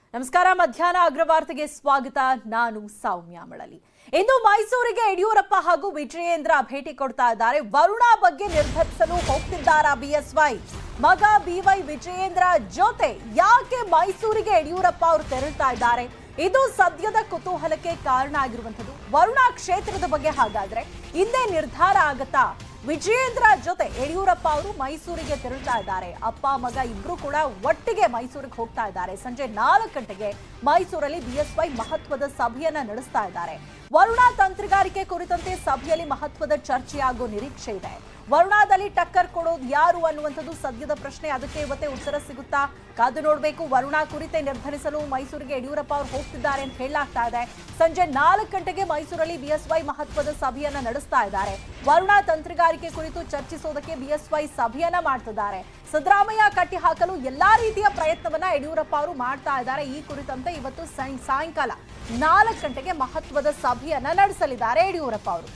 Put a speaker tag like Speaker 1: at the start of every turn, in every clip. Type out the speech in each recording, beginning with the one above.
Speaker 1: ನಮಸ್ಕಾರ ಮಧ್ಯಾಹ್ನ ಅಗ್ರವಾರ್ತೆಗೆ ಸ್ವಾಗತ ನಾನು ಸೌಮ್ಯ ಮಳಲಿ ಇಂದು ಮೈಸೂರಿಗೆ ಯಡಿಯೂರಪ್ಪ ಹಾಗೂ ವಿಜಯೇಂದ್ರ ಭೇಟಿ ಕೊಡ್ತಾ ಇದ್ದಾರೆ ವರುಣ ಬಗ್ಗೆ ನಿರ್ಧರಿಸಲು ಹೋಗ್ತಿದ್ದಾರಾ ಬಿಎಸ್ವೈ ಮಗ ಬಿವೈ ವಿಜಯೇಂದ್ರ ಜೊತೆ ಯಾಕೆ ಮೈಸೂರಿಗೆ ಯಡಿಯೂರಪ್ಪ ಅವರು ತೆರಳ್ತಾ ಇದ್ದಾರೆ ಇದು ಸದ್ಯದ ಕುತೂಹಲಕ್ಕೆ ಕಾರಣ ಆಗಿರುವಂಥದ್ದು ವರುಣಾ ಕ್ಷೇತ್ರದ ಬಗ್ಗೆ ಹಾಗಾದ್ರೆ ಹಿಂದೆ ನಿರ್ಧಾರ ಆಗತ್ತಾ ವಿಜಯೇಂದ್ರ ಜೊತೆ ಯಡಿಯೂರಪ್ಪ ಅವರು ಮೈಸೂರಿಗೆ ತೆರಳ್ತಾ ಇದ್ದಾರೆ ಅಪ್ಪ ಮಗ ಇಬ್ರು ಕೂಡ ಒಟ್ಟಿಗೆ ಮೈಸೂರಿಗೆ ಹೋಗ್ತಾ ಇದ್ದಾರೆ ಸಂಜೆ ನಾಲ್ಕು ಗಂಟೆಗೆ ಮೈಸೂರಲ್ಲಿ ಬಿಎಸ್ವೈ ಮಹತ್ವದ ಸಭೆಯನ್ನ ನಡೆಸ್ತಾ ಇದ್ದಾರೆ ವರುಣಾ ತಂತ್ರಗಾರಿಕೆ ಕುರಿತಂತೆ ಸಭೆಯಲ್ಲಿ ಮಹತ್ವದ ಚರ್ಚೆಯಾಗೋ ನಿರೀಕ್ಷೆ ಇದೆ ವರುಣಾದಲ್ಲಿ ಟಕ್ಕರ್ ಕೊಡೋದು ಯಾರು ಅನ್ನುವಂಥದ್ದು ಸದ್ಯದ ಪ್ರಶ್ನೆ ಅದಕ್ಕೆ ಇವತ್ತೇ ಉತ್ತರ ಸಿಗುತ್ತಾ ಕಾದು ನೋಡಬೇಕು ವರುಣಾ ಕುರಿತೆ ನಿರ್ಧರಿಸಲು ಮೈಸೂರಿಗೆ ಯಡಿಯೂರಪ್ಪ ಅವರು ಹೋಗ್ತಿದ್ದಾರೆ ಅಂತ ಹೇಳಲಾಗ್ತಾ ಇದೆ ಸಂಜೆ ನಾಲ್ಕು ಗಂಟೆಗೆ ಮೈಸೂರಲ್ಲಿ ಬಿಎಸ್ವೈ ಮಹತ್ವದ ಸಭೆಯನ್ನ ನಡೆಸ್ತಾ ಇದ್ದಾರೆ ವರುಣಾ ತಂತ್ರಗಾರಿಕೆ ಕುರಿತು ಚರ್ಚಿಸೋದಕ್ಕೆ ಬಿಎಸ್ವೈ ಸಭೆಯನ್ನ ಮಾಡ್ತಿದ್ದಾರೆ ಸಿದ್ದರಾಮಯ್ಯ ಕಟ್ಟಿ ಹಾಕಲು ಎಲ್ಲಾ ರೀತಿಯ ಪ್ರಯತ್ನವನ್ನ ಯಡಿಯೂರಪ್ಪ ಅವರು ಮಾಡ್ತಾ ಇದ್ದಾರೆ ಈ ಕುರಿತಂತೆ ಇವತ್ತು ಸಾಯಂ- ಸಾಯಂಕಾಲ ನಾಲ್ಕು ಗಂಟೆಗೆ ಮಹತ್ವದ ಸಭೆಯನ್ನ ನಡೆಸಲಿದ್ದಾರೆ ಯಡಿಯೂರಪ್ಪ ಅವರು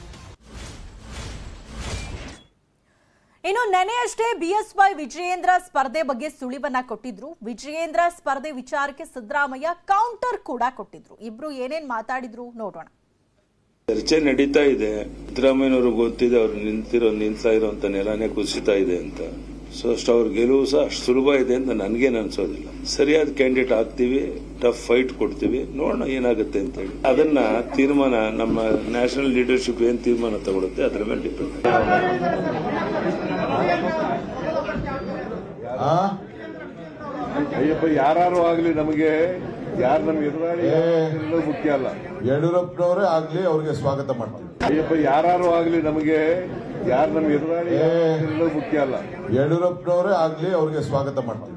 Speaker 1: ಇನ್ನು ನೆನೆಯಷ್ಟೇ ಬಿಎಸ್ವೈ ವಿಜಯೇಂದ್ರ ಸ್ಪರ್ಧೆ ಬಗ್ಗೆ ಸುಳಿವನ್ನ ಕೊಟ್ಟಿದ್ರು ವಿಜಯೇಂದ್ರ ಸ್ಪರ್ಧೆ ವಿಚಾರಕ್ಕೆ ಸಿದ್ದರಾಮಯ್ಯ ಕೌಂಟರ್ ಕೂಡ ಕೊಟ್ಟಿದ್ರು ಇಬ್ರು ಏನೇನ್ ಮಾತಾಡಿದ್ರು ನೋಡೋಣ
Speaker 2: ಚರ್ಚೆ ನಡೀತಾ ಇದೆ ಸಿದ್ದರಾಮಯ್ಯನವ್ರಿಗೆ ಗೊತ್ತಿದೆ ಅವ್ರು ನಿಂತಿರೋ ನಿಲ್ತಾ ಇರೋಂತ ನೆಲನೇ ಕುಸಿತಾ ಇದೆ ಅಂತ ಸೊ ಅಷ್ಟು ಅವ್ರ ಗೆಲುವು ಸಹ ಅಷ್ಟು ಸುಲಭ ಇದೆ ಅಂತ ನನ್ಗೇನು ಅನ್ಸೋದಿಲ್ಲ ಸರಿಯಾದ ಕ್ಯಾಂಡಿಡೇಟ್ ಆಗ್ತೀವಿ ಟಫ್ ಫೈಟ್ ಕೊಡ್ತೀವಿ ನೋಡೋಣ ಏನಾಗುತ್ತೆ ಅಂತ ಹೇಳಿ ಅದನ್ನ ತೀರ್ಮಾನ ನಮ್ಮ ನ್ಯಾಷನಲ್ ಲೀಡರ್ಶಿಪ್ ಏನ್ ತೀರ್ಮಾನ ತಗೊಳುತ್ತೆ ಅದ್ರ ಮೇಲೆ ಡಿಪೆಂಡ್
Speaker 3: ಆ?
Speaker 4: ಅಯ್ಯಪ್ಪ ಯಾರು ಆಗ್ಲಿ ನಮಗೆ ಯಾರು ನಮ್ಗೆ ಎದುರಾಳಿ
Speaker 3: ಏ.
Speaker 4: ಅನ್ನೋದು ಮುಖ್ಯ ಅಲ್ಲ
Speaker 3: ಯಡಿಯೂರಪ್ಪನವರೇ ಆಗ್ಲಿ ಅವ್ರಿಗೆ ಸ್ವಾಗತ ಮಾಡ್ತೀವಿ
Speaker 4: ಅಯ್ಯಪ್ಪ ಯಾರು ಆಗ್ಲಿ ನಮಗೆ ಯಾರು ನಮ್ಗೆ ಎದುರಾಳಿ
Speaker 3: ಏ.
Speaker 4: ಅನ್ನೋದು ಮುಖ್ಯ ಅಲ್ಲ
Speaker 3: ಯಡಿಯೂರಪ್ಪನವರೇ ಆಗ್ಲಿ ಅವ್ರಿಗೆ ಸ್ವಾಗತ ಮಾಡ್ತೀವಿ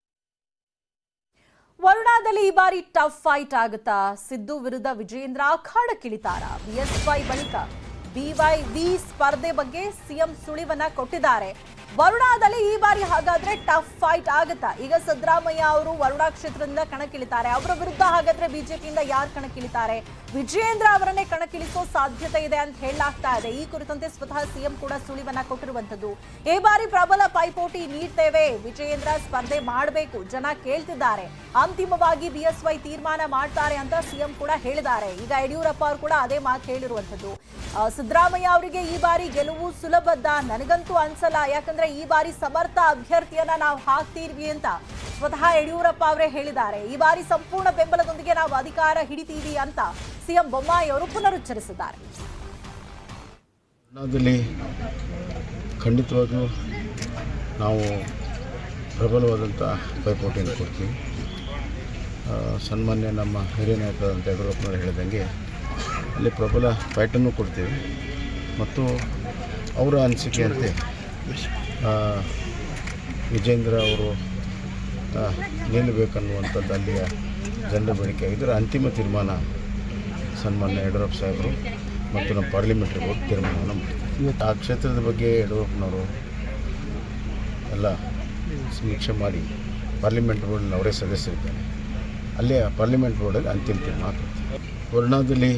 Speaker 1: ವರುಣಾದಲ್ಲಿ ಈ ಬಾರಿ ಟಫ್ ಫೈಟ್ ಆಗುತ್ತಾ ಸಿದ್ದು ವಿರುದ್ಧ ವಿಜಯೇಂದ್ರ ಅಖಾಡಕ್ಕಿಳಿತಾರ ಬಿಎಸ್ವೈ ಬಳಿಕ ಬಿವೈ ವಿ ಸ್ಪರ್ಧೆ ಬಗ್ಗೆ ಸಿಎಂ ಸುಳಿವನ್ನ ಕೊಟ್ಟಿದ್ದಾರೆ ವರುಣಾದಲ್ಲಿ ಈ ಬಾರಿ ಹಾಗಾದ್ರೆ ಟಫ್ ಫೈಟ್ ಆಗುತ್ತಾ ಈಗ ಸಿದ್ದರಾಮಯ್ಯ ಅವರು ವರುಣಾ ಕ್ಷೇತ್ರದಿಂದ ಕಣಕ್ಕಿಳಿತಾರೆ ಅವರ ವಿರುದ್ಧ ಹಾಗಾದ್ರೆ ಬಿಜೆಪಿಯಿಂದ ಯಾರು ಕಣಕ್ಕಿಳಿತಾರೆ ವಿಜಯೇಂದ್ರ ಅವರನ್ನೇ ಕಣಕ್ಕಿಳಿಸೋ ಸಾಧ್ಯತೆ ಇದೆ ಅಂತ ಹೇಳಲಾಗ್ತಾ ಇದೆ ಈ ಕುರಿತಂತೆ ಸ್ವತಃ ಸಿಎಂ ಕೂಡ ಸುಳಿವನ್ನ ಕೊಟ್ಟಿರುವಂತದ್ದು ಈ ಬಾರಿ ಪ್ರಬಲ ಪೈಪೋಟಿ ನೀಡ್ತೇವೆ ವಿಜಯೇಂದ್ರ ಸ್ಪರ್ಧೆ ಮಾಡಬೇಕು ಜನ ಕೇಳ್ತಿದ್ದಾರೆ ಅಂತಿಮವಾಗಿ ಬಿಎಸ್ವೈ ತೀರ್ಮಾನ ಮಾಡ್ತಾರೆ ಅಂತ ಸಿಎಂ ಕೂಡ ಹೇಳಿದ್ದಾರೆ ಈಗ ಯಡಿಯೂರಪ್ಪ ಅವರು ಕೂಡ ಅದೇ ಮಾತು ಹೇಳಿರುವಂತದ್ದು ಆ, ಸಿದ್ದರಾಮಯ್ಯ ಅವರಿಗೆ ಈ ಬಾರಿ ಗೆಲುವು ಸುಲಭದ್ದ ನನಗಂತೂ ಅನ್ಸಲ್ಲ ಯಾಕಂದ್ರೆ ಈ ಬಾರಿ ಸಮರ್ಥ ಅಭ್ಯರ್ಥಿಯನ್ನ ನಾವು ಹಾಕ್ತೀವಿ ಅಂತ ಸ್ವತಃ ಯಡಿಯೂರಪ್ಪ ಅವರೇ ಹೇಳಿದ್ದಾರೆ ಈ ಬಾರಿ ಸಂಪೂರ್ಣ ಬೆಂಬಲದೊಂದಿಗೆ ನಾವು ಅಧಿಕಾರ ಹಿಡಿತೀವಿ ಅಂತ ಸಿಎಂ ಬೊಮ್ಮಾಯಿ ಅವರು ಪುನರುಚ್ಚರಿಸಿದ್ದಾರೆ
Speaker 5: ಕನ್ನಡದಲ್ಲಿ ಖಂಡಿತವಾಗಿಯೂ ನಾವು ಪ್ರಬಲವಾದಂಥ ಪೈಪೋಟಿಯನ್ನು ಕೊಡ್ತೀವಿ ಆ, ಸನ್ಮಾನ್ಯ ನಮ್ಮ ಹಿರಿಯ ನಾಯಕರಾದಂಥ ಯಡಿಯೂರಪ್ಪನವರು ಹೇಳಿದಂಗೆ ಅಲ್ಲಿ ಪ್ರಬಲ ಫೈಟನ್ನು ಕೊಡ್ತೀವಿ ಮತ್ತು ಅವರ ಅನಿಸಿಕೆಯಂತೆ ಆ, ವಿಜೇಂದ್ರ ಅವರು ಆ, ನಿಲ್ಲಬೇಕನ್ನುವಂಥದ್ದು ಅಲ್ಲಿಯ ಜನರ ಬೇಡಿಕೆ ಆಗಿದ್ದರೆ ಅಂತಿಮ ತೀರ್ಮಾನ ಸನ್ಮಾನ್ಯ ಯಡಿಯೂರಪ್ಪ ಸಾಹೇಬರು ಮತ್ತು ನಮ್ಮ ಪಾರ್ಲಿಮೆಂಟ್ರಿ ಬೋರ್ಡ್ ತೀರ್ಮಾನವನ್ನು ಮಾಡ್ತೀವಿ ಆ ಕ್ಷೇತ್ರದ ಬಗ್ಗೆ ಯಡಿಯೂರಪ್ಪನವರು ಎಲ್ಲ ಸಮೀಕ್ಷೆ ಮಾಡಿ ಪಾರ್ಲಿಮೆಂಟ್ ಬೋರ್ಡ್ನ ಅವರೇ ಸದಸ್ಯರಿದ್ದಾರೆ ಅಲ್ಲೇ ಪಾರ್ಲಿಮೆಂಟ್ ಬೋರ್ಡಲ್ಲಿ ಅಂತಿಮ ತೀರ್ಮಾನ ಆಗ್ತದೆ ವರ್ಣಾದಲ್ಲಿ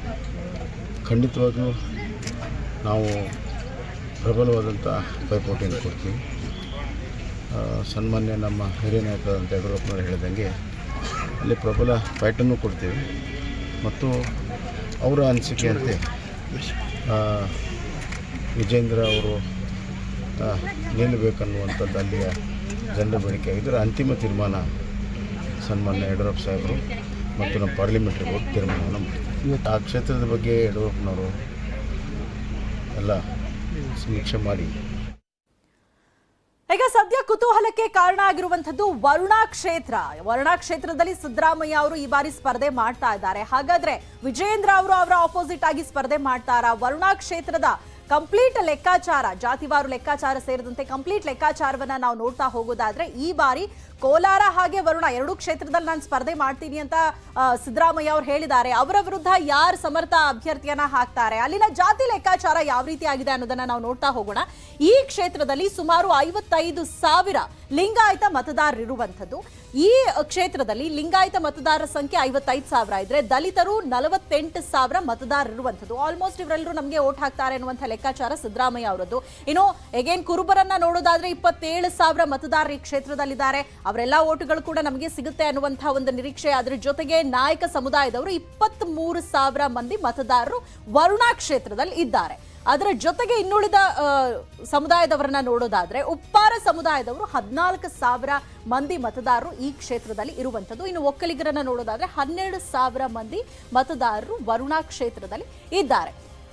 Speaker 5: ಖಂಡಿತವಾಗಿಯೂ ನಾವು ಪ್ರಬಲವಾದಂಥ ಪೈಪೋಟಿಯನ್ನು ಕೊಡ್ತೀವಿ ಆ, ಸನ್ಮಾನ್ಯ ನಮ್ಮ ಹಿರಿಯ ನಾಯಕರಾದಂಥ ಯಡಿಯೂರಪ್ಪನವರು ಹೇಳಿದಂಗೆ ಅಲ್ಲಿ ಪ್ರಬಲ ಫೈಟನ್ನು ಕೊಡ್ತೀವಿ ಮತ್ತು ಅವರ ಅನಿಸಿಕೆಯಂತೆ ಆ, ವಿಜೇಂದ್ರ ಅವರು ಆ, ನಿಲ್ಲಬೇಕನ್ನುವಂಥದ್ದು ಅಲ್ಲಿಯ ಜನರ ಬೇಡಿಕೆ ಆಗಿದ್ದರೆ ಅಂತಿಮ ತೀರ್ಮಾನ ಸನ್ಮಾನ್ಯ ಯಡಿಯೂರಪ್ಪ ಸಾಹೇಬರು ಮತ್ತು ನಮ್ಮ ಪಾರ್ಲಿಮೆಂಟ್ರಿ ಬೋರ್ಡ್ ತೀರ್ಮಾನವನ್ನು ಮಾಡ್ತೀವಿ ಆ ಕ್ಷೇತ್ರದ ಬಗ್ಗೆ ಯಡಿಯೂರಪ್ಪನವರು ಎಲ್ಲ ಸಮೀಕ್ಷೆ ಮಾಡಿ
Speaker 1: ಈಗ ಸದ್ಯ ಕುತೂಹಲಕ್ಕೆ ಕಾರಣ ಆಗಿರುವಂತದ್ದು ವರುಣಾ ಕ್ಷೇತ್ರ ವರುಣಾ ಕ್ಷೇತ್ರದಲ್ಲಿ ಸಿದ್ದರಾಮಯ್ಯ ಅವರು ಈ ಬಾರಿ ಸ್ಪರ್ಧೆ ಮಾಡ್ತಾ ಇದ್ದಾರೆ ಹಾಗಾದ್ರೆ ವಿಜಯೇಂದ್ರ ಅವರು ಅವರ ಆಪೋಸಿಟ್ ಆಗಿ ಸ್ಪರ್ಧೆ ಮಾಡ್ತಾರಾ ವರುಣಾ ಕ್ಷೇತ್ರದ ಕಂಪ್ಲೀಟ್ ಲೆಕ್ಕಾಚಾರ ಜಾತಿವಾರು ಲೆಕ್ಕಾಚಾರ ಸೇರಿದಂತೆ ಕಂಪ್ಲೀಟ್ ಲೆಕ್ಕಾಚಾರವನ್ನ ನಾವು ನೋಡ್ತಾ ಹೋಗೋದಾದ್ರೆ ಈ ಬಾರಿ ಕೋಲಾರ ಹಾಗೆ ವರುಣ ಎರಡೂ ಕ್ಷೇತ್ರದಲ್ಲಿ ನಾನು ಸ್ಪರ್ಧೆ ಮಾಡ್ತೀನಿ ಅಂತ ಆ, ಸಿದ್ದರಾಮಯ್ಯ ಅವರು ಹೇಳಿದ್ದಾರೆ ಅವರ ವಿರುದ್ಧ ಯಾರು ಸಮರ್ಥ ಅಭ್ಯರ್ಥಿಯನ್ನ ಹಾಕ್ತಾರೆ ಅಲ್ಲಿನ ಜಾತಿ ಲೆಕ್ಕಾಚಾರ ಯಾವ ರೀತಿ ಆಗಿದೆ ಅನ್ನೋದನ್ನ ನಾವು ನೋಡ್ತಾ ಹೋಗೋಣ ಈ ಕ್ಷೇತ್ರದಲ್ಲಿ ಸುಮಾರು ಐವತ್ತೈದು ಸಾವಿರ ಲಿಂಗಾಯತ ಮತದಾರರಿರುವಂಥದ್ದು ಈ ಕ್ಷೇತ್ರದಲ್ಲಿ ಲಿಂಗಾಯತ ಮತದಾರರ ಸಂಖ್ಯೆ ಐವತ್ತೈದು ಸಾವಿರ ಇದ್ರೆ ದಲಿತರು ನಲವತ್ತೆಂಟು ಸಾವಿರ ಮತದಾರರಿರುವಂಥದ್ದು ಆಲ್ಮೋಸ್ಟ್ ಇವರೆಲ್ಲರೂ ನಮಗೆ ಓಟ್ ಹಾಕ್ತಾರೆ ಅನ್ನುವಂಥ ಲೆಕ್ಕಾಚಾರ ಸಿದ್ದರಾಮಯ್ಯ ಅವರದ್ದು ಇನ್ನು ಎಗೇನ್ ಕುರುಬರನ್ನ ನೋಡೋದಾದ್ರೆ ಇಪ್ಪತ್ತೇಳು ಸಾವಿರ ಮತದಾರರು ಈ ಕ್ಷೇತ್ರದಲ್ಲಿದ್ದಾರೆ ಅವರೆಲ್ಲ ಓಟುಗಳು ಕೂಡ ನಮಗೆ ಸಿಗುತ್ತೆ ಅನ್ನುವಂತಹ ಒಂದು ನಿರೀಕ್ಷೆ ಅದರ ಜೊತೆಗೆ ನಾಯಕ ಸಮುದಾಯದವರು ಇಪ್ಪತ್ತ್ ಮೂರು ಸಾವಿರ ಮಂದಿ ಮತದಾರರು ವರುಣಾ ಕ್ಷೇತ್ರದಲ್ಲಿ ಇದ್ದಾರೆ ಅದರ ಜೊತೆಗೆ ಇನ್ನುಳಿದ ಆ, ಸಮುದಾಯದವರನ್ನ ನೋಡೋದಾದ್ರೆ ಉಪ್ಪಾರ ಸಮುದಾಯದವರು ಹದಿನಾಲ್ಕು ಸಾವಿರ ಮಂದಿ ಮತದಾರರು ಈ ಕ್ಷೇತ್ರದಲ್ಲಿ ಇರುವಂತದ್ದು ಇನ್ನು ಒಕ್ಕಲಿಗರನ್ನ ನೋಡೋದಾದ್ರೆ ಹನ್ನೆರಡು ಸಾವಿರ ಮಂದಿ ಮತದಾರರು ವರುಣಾ ಕ್ಷೇತ್ರದಲ್ಲಿ ಇದ್ದಾರೆ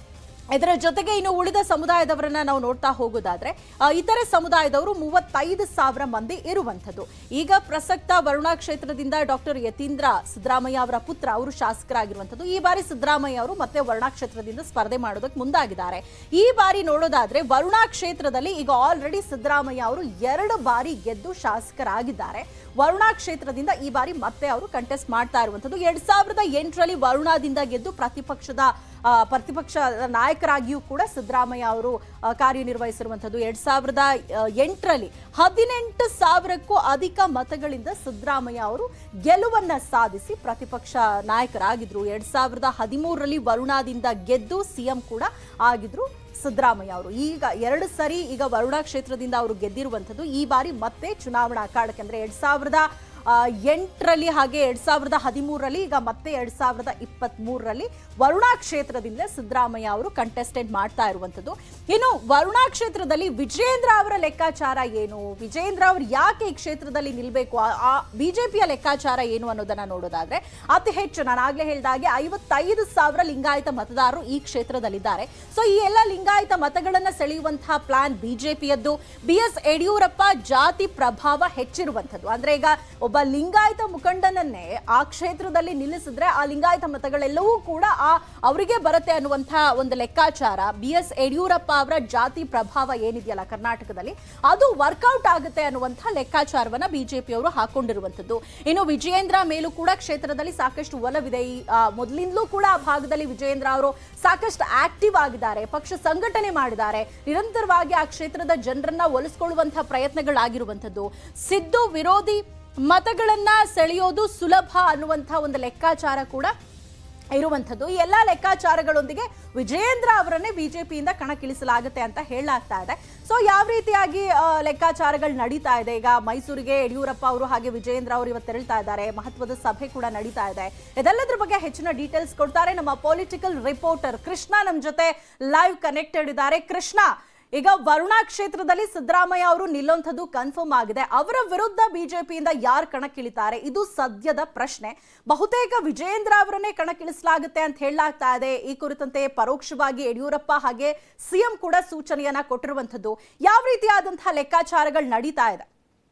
Speaker 1: ಇದರ ಜೊತೆಗೆ ಇನ್ನು ಉಳಿದ ಸಮುದಾಯದವರನ್ನ ನಾವು ನೋಡ್ತಾ ಹೋಗೋದಾದ್ರೆ ಆ, ಇತರೆ ಸಮುದಾಯದವರು ಮೂವತ್ತೈದು ಸಾವಿರ ಮಂದಿ ಇರುವಂಥದ್ದು ಈಗ ಪ್ರಸಕ್ತ ವರುಣಾ ಕ್ಷೇತ್ರದಿಂದ ಡಾಕ್ಟರ್ ಯತೀಂದ್ರ ಸಿದ್ದರಾಮಯ್ಯ ಅವರ ಪುತ್ರ ಅವರು ಶಾಸಕರಾಗಿರುವಂಥದ್ದು ಈ ಬಾರಿ ಸಿದ್ದರಾಮಯ್ಯ ಅವರು ಮತ್ತೆ ವರುಣಾ ಕ್ಷೇತ್ರದಿಂದ ಸ್ಪರ್ಧೆ ಮಾಡೋದಕ್ಕೆ ಮುಂದಾಗಿದ್ದಾರೆ ಈ ಬಾರಿ ನೋಡೋದಾದ್ರೆ ವರುಣಾ ಕ್ಷೇತ್ರದಲ್ಲಿ ಈಗ ಆಲ್ರೆಡಿ ಸಿದ್ದರಾಮಯ್ಯ ಅವರು ಎರಡು ಬಾರಿ ಗೆದ್ದು ಶಾಸಕರಾಗಿದ್ದಾರೆ ವರುಣಾ ಕ್ಷೇತ್ರದಿಂದ ಈ ಬಾರಿ ಮತ್ತೆ ಅವರು ಕಂಟೆಸ್ಟ್ ಮಾಡ್ತಾ ಇರುವಂಥದ್ದು ಎರಡ್ ಸಾವಿರದ ಎಂಟರಲ್ಲಿ ವರುಣಾದಿಂದ ಗೆದ್ದು ಪ್ರತಿಪಕ್ಷದ ಆ, ಪ್ರತಿಪಕ್ಷ ನಾಯಕರಾಗಿಯೂ ಕೂಡ ಸಿದ್ದರಾಮಯ್ಯ ಅವರು ಆ, ಕಾರ್ಯನಿರ್ವಹಿಸಿರುವಂಥದ್ದು ಎರಡ್ ಸಾವಿರದ ಆ, ಎಂಟರಲ್ಲಿ ಹದಿನೆಂಟು ಸಾವಿರಕ್ಕೂ ಅಧಿಕ ಮತಗಳಿಂದ ಸಿದ್ದರಾಮಯ್ಯ ಅವರು ಗೆಲುವನ್ನ ಸಾಧಿಸಿ ಪ್ರತಿಪಕ್ಷ ನಾಯಕರಾಗಿದ್ರು ಎರಡ್ ಸಾವಿರದ ಹದಿಮೂರರಲ್ಲಿ ವರುಣಾದಿಂದ ಗೆದ್ದು ಸಿಎಂ ಕೂಡ ಆಗಿದ್ರು ಸಿದ್ದರಾಮಯ್ಯ ಅವರು ಈಗ ಎರಡು ಸರಿ ಈಗ ವರುಣಾ ಕ್ಷೇತ್ರದಿಂದ ಅವರು ಗೆದ್ದಿರುವಂಥದ್ದು ಈ ಬಾರಿ ಮತ್ತೆ ಚುನಾವಣಾ ಅಖಾಡಕ್ಕೆ ಅಂದ್ರೆ ಎರಡ್ ಸಾವಿರದ ಆ, ಎಂಟರಲ್ಲಿ ಹಾಗೆ ಎರಡ್ ಸಾವಿರದ ಹದಿಮೂರರಲ್ಲಿ ಈಗ ಮತ್ತೆ ಎರಡ್ ಸಾವಿರದ ಇಪ್ಪತ್ತ್ ಮೂರರಲ್ಲಿ ವರುಣಾ ಕ್ಷೇತ್ರದಿಂದ ಸಿದ್ದರಾಮಯ್ಯ ಅವರು ಕಂಟೆಸ್ಟೆಂಟ್ ಮಾಡ್ತಾ ಇರುವಂಥದ್ದು ಇನ್ನು ವರುಣಾ ಕ್ಷೇತ್ರದಲ್ಲಿ ವಿಜೇಂದ್ರ ಅವರ ಲೆಕ್ಕಾಚಾರ ಏನು ವಿಜೇಂದ್ರ ಅವರು ಯಾಕೆ ಈ ಕ್ಷೇತ್ರದಲ್ಲಿ ನಿಲ್ಬೇಕು ಆ- ಆ ಬಿಜೆಪಿಯ ಲೆಕ್ಕಾಚಾರ ಏನು ಅನ್ನೋದನ್ನ ನೋಡೋದಾದ್ರೆ ಅತಿ ಹೆಚ್ಚು ನಾನು ಆಗ್ಲೇ ಹೇಳಿದಾಗೆ ಐವತ್ತೈದು ಸಾವಿರ ಲಿಂಗಾಯತ ಮತದಾರರು ಈ ಕ್ಷೇತ್ರದಲ್ಲಿದ್ದಾರೆ ಸೊ ಈ ಎಲ್ಲ ಲಿಂಗಾಯತ ಮತಗಳನ್ನ ಸೆಳೆಯುವಂತಹ ಪ್ಲಾನ್ ಬಿಜೆಪಿಯದ್ದು ಬಿ ಎಸ್ ಯಡಿಯೂರಪ್ಪ ಜಾತಿ ಪ್ರಭಾವ ಹೆಚ್ಚಿರುವಂಥದ್ದು ಅಂದ್ರೆ ಈಗ ಒಬ್ಬ ಲಿಂಗಾಯತ ಮುಖಂಡನನ್ನೇ ಆ ಕ್ಷೇತ್ರದಲ್ಲಿ ನಿಲ್ಲಿಸಿದ್ರೆ ಆ ಲಿಂಗಾಯತ ಮತಗಳೆಲ್ಲವೂ ಕೂಡ ಆ ಅವರಿಗೆ ಬರುತ್ತೆ ಅನ್ನುವಂತಹ ಒಂದು ಲೆಕ್ಕಾಚಾರ ಬಿ ಎಸ್ ಯಡಿಯೂರಪ್ಪ ಅವರ ಜಾತಿ ಪ್ರಭಾವ ಏನಿದೆಯಲ್ಲ ಕರ್ನಾಟಕದಲ್ಲಿ ಅದು ವರ್ಕೌಟ್ ಆಗುತ್ತೆ ಅನ್ನುವಂತಹ ಲೆಕ್ಕಾಚಾರವನ್ನ ಬಿಜೆಪಿಯವರು ಹಾಕೊಂಡಿರುವಂತದ್ದು ಇನ್ನು ವಿಜಯೇಂದ್ರ ಮೇಲೂ ಕೂಡ ಕ್ಷೇತ್ರದಲ್ಲಿ ಸಾಕಷ್ಟು ಒಲವಿದೆ ಈ ಆ, ಮೊದಲಿಂದಲೂ ಕೂಡ ಆ ಭಾಗದಲ್ಲಿ ವಿಜಯೇಂದ್ರ ಅವರು ಸಾಕಷ್ಟು ಆಕ್ಟಿವ್ ಆಗಿದ್ದಾರೆ ಪಕ್ಷ ಸಂಘಟನೆ ಮಾಡಿದ್ದಾರೆ ನಿರಂತರವಾಗಿ ಆ ಕ್ಷೇತ್ರದ ಜನರನ್ನ ಒಲಿಸ್ಕೊಳ್ಳುವಂತಹ ಪ್ರಯತ್ನಗಳಾಗಿರುವಂತದ್ದು ಸಿದ್ದು ವಿರೋಧಿ ಮತಗಳನ್ನ ಸೆಳೆಯೋದು ಸುಲಭ ಅನ್ನುವಂತಹ ಒಂದು ಲೆಕ್ಕಾಚಾರ ಕೂಡ ಇರುವಂಥದ್ದು ಈ ಎಲ್ಲಾ ಲೆಕ್ಕಾಚಾರಗಳೊಂದಿಗೆ ವಿಜಯೇಂದ್ರ ಅವರನ್ನೇ ಬಿಜೆಪಿಯಿಂದ ಕಣಕ್ಕಿಳಿಸಲಾಗುತ್ತೆ ಅಂತ ಹೇಳಲಾಗ್ತಾ ಇದೆ ಸೊ ಯಾವ ರೀತಿಯಾಗಿ ಆ, ಲೆಕ್ಕಾಚಾರಗಳು ನಡೀತಾ ಇದೆ ಈಗ ಮೈಸೂರಿಗೆ ಯಡಿಯೂರಪ್ಪ ಅವರು ಹಾಗೆ ವಿಜಯೇಂದ್ರ ಅವರು ಇವತ್ತು ತೆರಳ್ತಾ ಇದ್ದಾರೆ ಮಹತ್ವದ ಸಭೆ ಕೂಡ ನಡೀತಾ ಇದೆ ಇದೆಲ್ಲದ್ರ ಬಗ್ಗೆ ಹೆಚ್ಚಿನ ಡೀಟೇಲ್ಸ್ ಕೊಡ್ತಾರೆ ನಮ್ಮ ಪೊಲಿಟಿಕಲ್ ರಿಪೋರ್ಟರ್ ಕೃಷ್ಣ ನಮ್ಮ ಜೊತೆ ಲೈವ್ ಕನೆಕ್ಟೆಡ್ ಇದ್ದಾರೆ ಕೃಷ್ಣ ಈಗ ವರುಣಾ ಕ್ಷೇತ್ರದಲ್ಲಿ ಸಿದ್ದರಾಮಯ್ಯ ಅವರು ನಿಲ್ಲುವಂಥದ್ದು ಕನ್ಫರ್ಮ್ ಆಗಿದೆ ಅವರ ವಿರುದ್ಧ ಬಿಜೆಪಿಯಿಂದ ಯಾರು ಕಣಕ್ಕಿಳಿತಾರೆ ಇದು ಸದ್ಯದ ಪ್ರಶ್ನೆ ಬಹುತೇಕ ವಿಜಯೇಂದ್ರ ಅವರನ್ನೇ ಕಣಕ್ಕಿಳಿಸಲಾಗುತ್ತೆ ಅಂತ ಹೇಳಲಾಗ್ತಾ ಇದೆ ಈ ಕುರಿತಂತೆ ಪರೋಕ್ಷವಾಗಿ ಯಡಿಯೂರಪ್ಪ ಹಾಗೆ ಸಿಎಂ ಕೂಡ ಸೂಚನೆಯನ್ನ ಕೊಟ್ಟಿರುವಂಥದ್ದು ಯಾವ ರೀತಿಯಾದಂತಹ ಲೆಕ್ಕಾಚಾರಗಳು ನಡೀತಾ ಇದೆ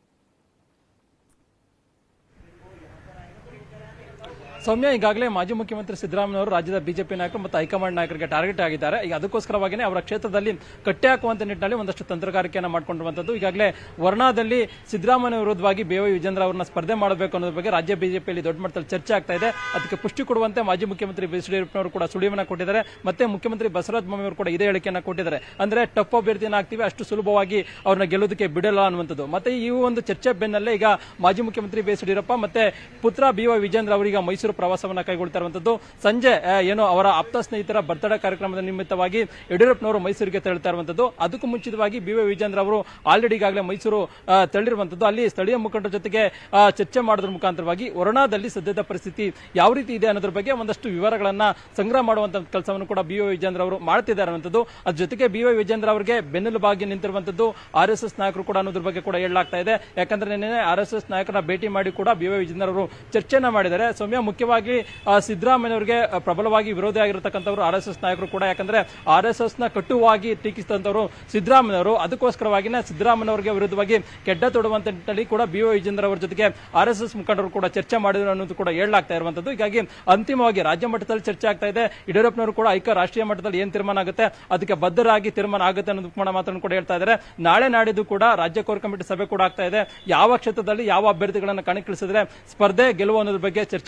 Speaker 6: ಸೌಮ್ಯ ಈಗಾಗಲೇ ಮಾಜಿ ಮುಖ್ಯಮಂತ್ರಿ ಸಿದ್ದರಾಮಯ್ಯ ಅವರು ರಾಜ್ಯದ ಬಿಜೆಪಿ ನಾಯಕರು ಮತ್ತು ಹೈಕಮಾಂಡ್ ನಾಯಕರಿಗೆ ಟಾರ್ಗೆಟ್ ಆಗಿದ್ದಾರೆ ಈಗ ಅದಕ್ಕೋಸ್ಕರವಾಗಿಯೇ ಅವರ ಕ್ಷೇತ್ರದಲ್ಲಿ ಕಟ್ಟೆ ಹಾಕುವಂತ ನಿಟ್ಟಿನಲ್ಲಿ ಒಂದಷ್ಟು ತಂತ್ರಗಾರಿಕೆಯನ್ನು ಮಾಡಿಕೊಂಡಿರುವಂತದ್ದು ಈಗಾಗಲೇ ವರ್ಣಾದಲ್ಲಿ ಸಿದ್ದರಾಮಯ್ಯ ವಿರುದ್ಧವಾಗಿ ಬೇವೈ ವಿಜೇಂದ್ರ ಅವರನ್ನ ಸ್ಪರ್ಧೆ ಮಾಡಬೇಕು ಅನ್ನೋದ್ರ ಬಗ್ಗೆ ರಾಜ್ಯ ಬಿಜೆಪಿಯಲ್ಲಿ ದೊಡ್ಡ ಮಟ್ಟದಲ್ಲಿ ಚರ್ಚೆ ಆಗ್ತಾ ಇದೆ ಅದಕ್ಕೆ ಪುಷ್ಟಿ ಕೊಡುವಂತೆ ಮಾಜಿ ಮುಖ್ಯಮಂತ್ರಿ ಬಿ ಎಸ್ ಯಡಿಯೂರಪ್ಪನವರು ಕೂಡ ಸುಳಿವನ್ನ ಕೊಟ್ಟಿದ್ದಾರೆ ಮತ್ತೆ ಮುಖ್ಯಮಂತ್ರಿ ಬಸವರಾಜ ಬೊಮ್ಮಾಯಿ ಅವರು ಕೂಡ ಇದೇ ಹೇಳಿಕೆಯನ್ನ ಕೊಟ್ಟಿದ್ದಾರೆ ಅಂದ್ರೆ ಟಫ್ ಅಭ್ಯರ್ಥಿನ ಆಗ್ತೀವಿ ಅಷ್ಟು ಸುಲಭವಾಗಿ ಅವ್ರನ್ನ ಗೆಲ್ಲೋದಕ್ಕೆ ಬಿಡಲ್ಲ ಅನ್ನುವಂಥದ್ದು ಮತ್ತೆ ಈ ಒಂದು ಚರ್ಚೆ ಬೆನ್ನಲ್ಲೇ ಈಗ ಮಾಜಿ ಮುಖ್ಯಮಂತ್ರಿ ಬಿ ಎಸ್ ಯಡಿಯೂರಪ್ಪ ಮತ್ತೆ ಪುತ್ರ ಬಿ ವೈ ವಿಜೇಂದ್ರ ಅವರೀಗ ಮೈಸೂರು ಪ್ರವಾಸವನ್ನ ಕೈಗೊಳ್ತಾ ಇರುವಂತದ್ದು ಸಂಜೆ ಆ, ಏನು ಅವರ ಆಪ್ತ ಸ್ನೇಹಿತರ ಬರ್ತಡೇ ಕಾರ್ಯಕ್ರಮದ ನಿಮಿತ್ತವಾಗಿ ಯಡಿಯೂರಪ್ಪನವರು ಮೈಸೂರಿಗೆ ತೆರಳುತ್ತಾ ಇರುವಂತದ್ದು ಅದಕ್ಕೂ ಮುಂಚಿತವಾಗಿ ಬಿ ವೈ ವಿಜೇಂದ್ರ ಅವರು ಆಲ್ರೆಡಿ ಈಗಾಗಲೇ ಮೈಸೂರು ಆ, ತೆರಳಿರುವಂತದ್ದು ಅಲ್ಲಿ ಸ್ಥಳೀಯ ಮುಖಂಡರ ಜೊತೆಗೆ ಆ, ಚರ್ಚೆ ಮಾಡೋದ್ರ ಮುಖಾಂತರವಾಗಿ ವರುಣಾದಲ್ಲಿ ಸದ್ಯದ ಪರಿಸ್ಥಿತಿ ಯಾವ ರೀತಿ ಇದೆ ಅನ್ನೋದ್ರ ಬಗ್ಗೆ ಒಂದಷ್ಟು ವಿವರಗಳನ್ನ ಸಂಗ್ರಹ ಮಾಡುವಂತ ಕೆಲಸವನ್ನು ಕೂಡ ಬಿ ವೈ ವಿಜೇಂದ್ರ ಅವರು ಮಾಡ್ತಿದ್ದಾರೆ ಅನ್ನುವಂಥದ್ದು ಅದ್ರ ಜೊತೆಗೆ ಬಿ ವೈ ವಿಜೇಂದ್ರ ಅವರಿಗೆ ಬೆನ್ನೆಲುಬಾಗಿ ನಿಂತಿರುವಂತದ್ದು ಆರ್ ಎಸ್ ಎಸ್ ನಾಯಕರು ಕೂಡ ಅನ್ನೋದ್ರ ಬಗ್ಗೆ ಕೂಡ ಹೇಳಲಾಗ್ತಾ ಇದೆ ಯಾಕಂದ್ರೆ ನಿನ್ನೆ ಆರ್ ಎಸ್ ಎಸ್ ನಾಯಕರನ್ನ ಭೇಟಿ ಮಾಡಿ ಕೂಡ ಬಿ ವೈ ವಿಜೇಂದ್ರ ಅವರು ಚರ್ಚೆಯನ್ನ ಮಾಡಿದ್ದಾರೆ ಸೌಮ್ಯ ಮುಖ್ಯವಾಗಿ ಆ, ಸಿದ್ದರಾಮಯ್ಯ ಅವರಿಗೆ ಪ್ರಬಲವಾಗಿ ವಿರೋಧಿ ಆಗಿರತಕ್ಕಂಥವ್ರು ಆರ್ ಎಸ್ ಎಸ್ ನಾಯಕರು ಕೂಡ ಯಾಕಂದ್ರೆ ಆರ್ ಎಸ್ ಎಸ್ ನ ಕಟುವಾಗಿ ಟೀಕಿಸಿದಂತವರು ಸಿದ್ದರಾಮಯ್ಯ ಅವರು ಅದಕ್ಕೋಸ್ಕರವಾಗಿನೇ ಸಿದ್ದರಾಮಯ್ಯ ಅವರಿಗೆ ವಿರುದ್ಧವಾಗಿ ಕೆಡ್ಡ ತೊಡುವಂತ ನಿಟ್ಟಿನಲ್ಲಿ ಕೂಡ ಬಿ ವೈ ವಿಜೇಂದ್ರ ಅವರ ಜೊತೆಗೆ ಆರ್ ಎಸ್ ಎಸ್ ಮುಖಂಡರು ಕೂಡ ಚರ್ಚೆ ಮಾಡಿದ್ರು ಅನ್ನೋದು ಕೂಡ ಹೇಳಲಾಗ್ತಾ ಇರುವಂತದ್ದು ಹೀಗಾಗಿ ಅಂತಿಮವಾಗಿ ರಾಜ್ಯ ಮಟ್ಟದಲ್ಲಿ ಚರ್ಚೆ ಆಗ್ತಾ ಇದೆ ಯಡಿಯೂರಪ್ಪನವರು ಕೂಡ ಐಕ ರಾಷ್ಟ್ರೀಯ ಮಟ್ಟದಲ್ಲಿ ಏನ್ ತೀರ್ಮಾನ ಆಗುತ್ತೆ ಅದಕ್ಕೆ ಬದ್ಧರಾಗಿ ತೀರ್ಮಾನ ಆಗುತ್ತೆ ಅನ್ನೋದು ಕೂಡ ಮಾತನ್ನು ಕೂಡ ಹೇಳ್ತಾ ಇದ್ದಾರೆ ನಾಳೆ ನಾಡಿದ್ದು ಕೂಡ ರಾಜ್ಯ ಕೋರ್ ಕಮಿಟಿ ಸಭೆ ಕೂಡ ಆಗ್ತಾ ಇದೆ ಯಾವ ಕ್ಷೇತ್ರದಲ್ಲಿ ಯಾವ ಅಭ್ಯರ್ಥಿಗಳನ್ನು ಕಣಕ್ಕಿಳಿಸಿದ್ರೆ ಸ್ಪರ್ಧೆ ಗೆಲುವು ಅನ್ನೋದ್ರ ಬಗ್ಗೆ ಚರ್ಚೆ ಕೂಡ ಆಗುತ್ತೆ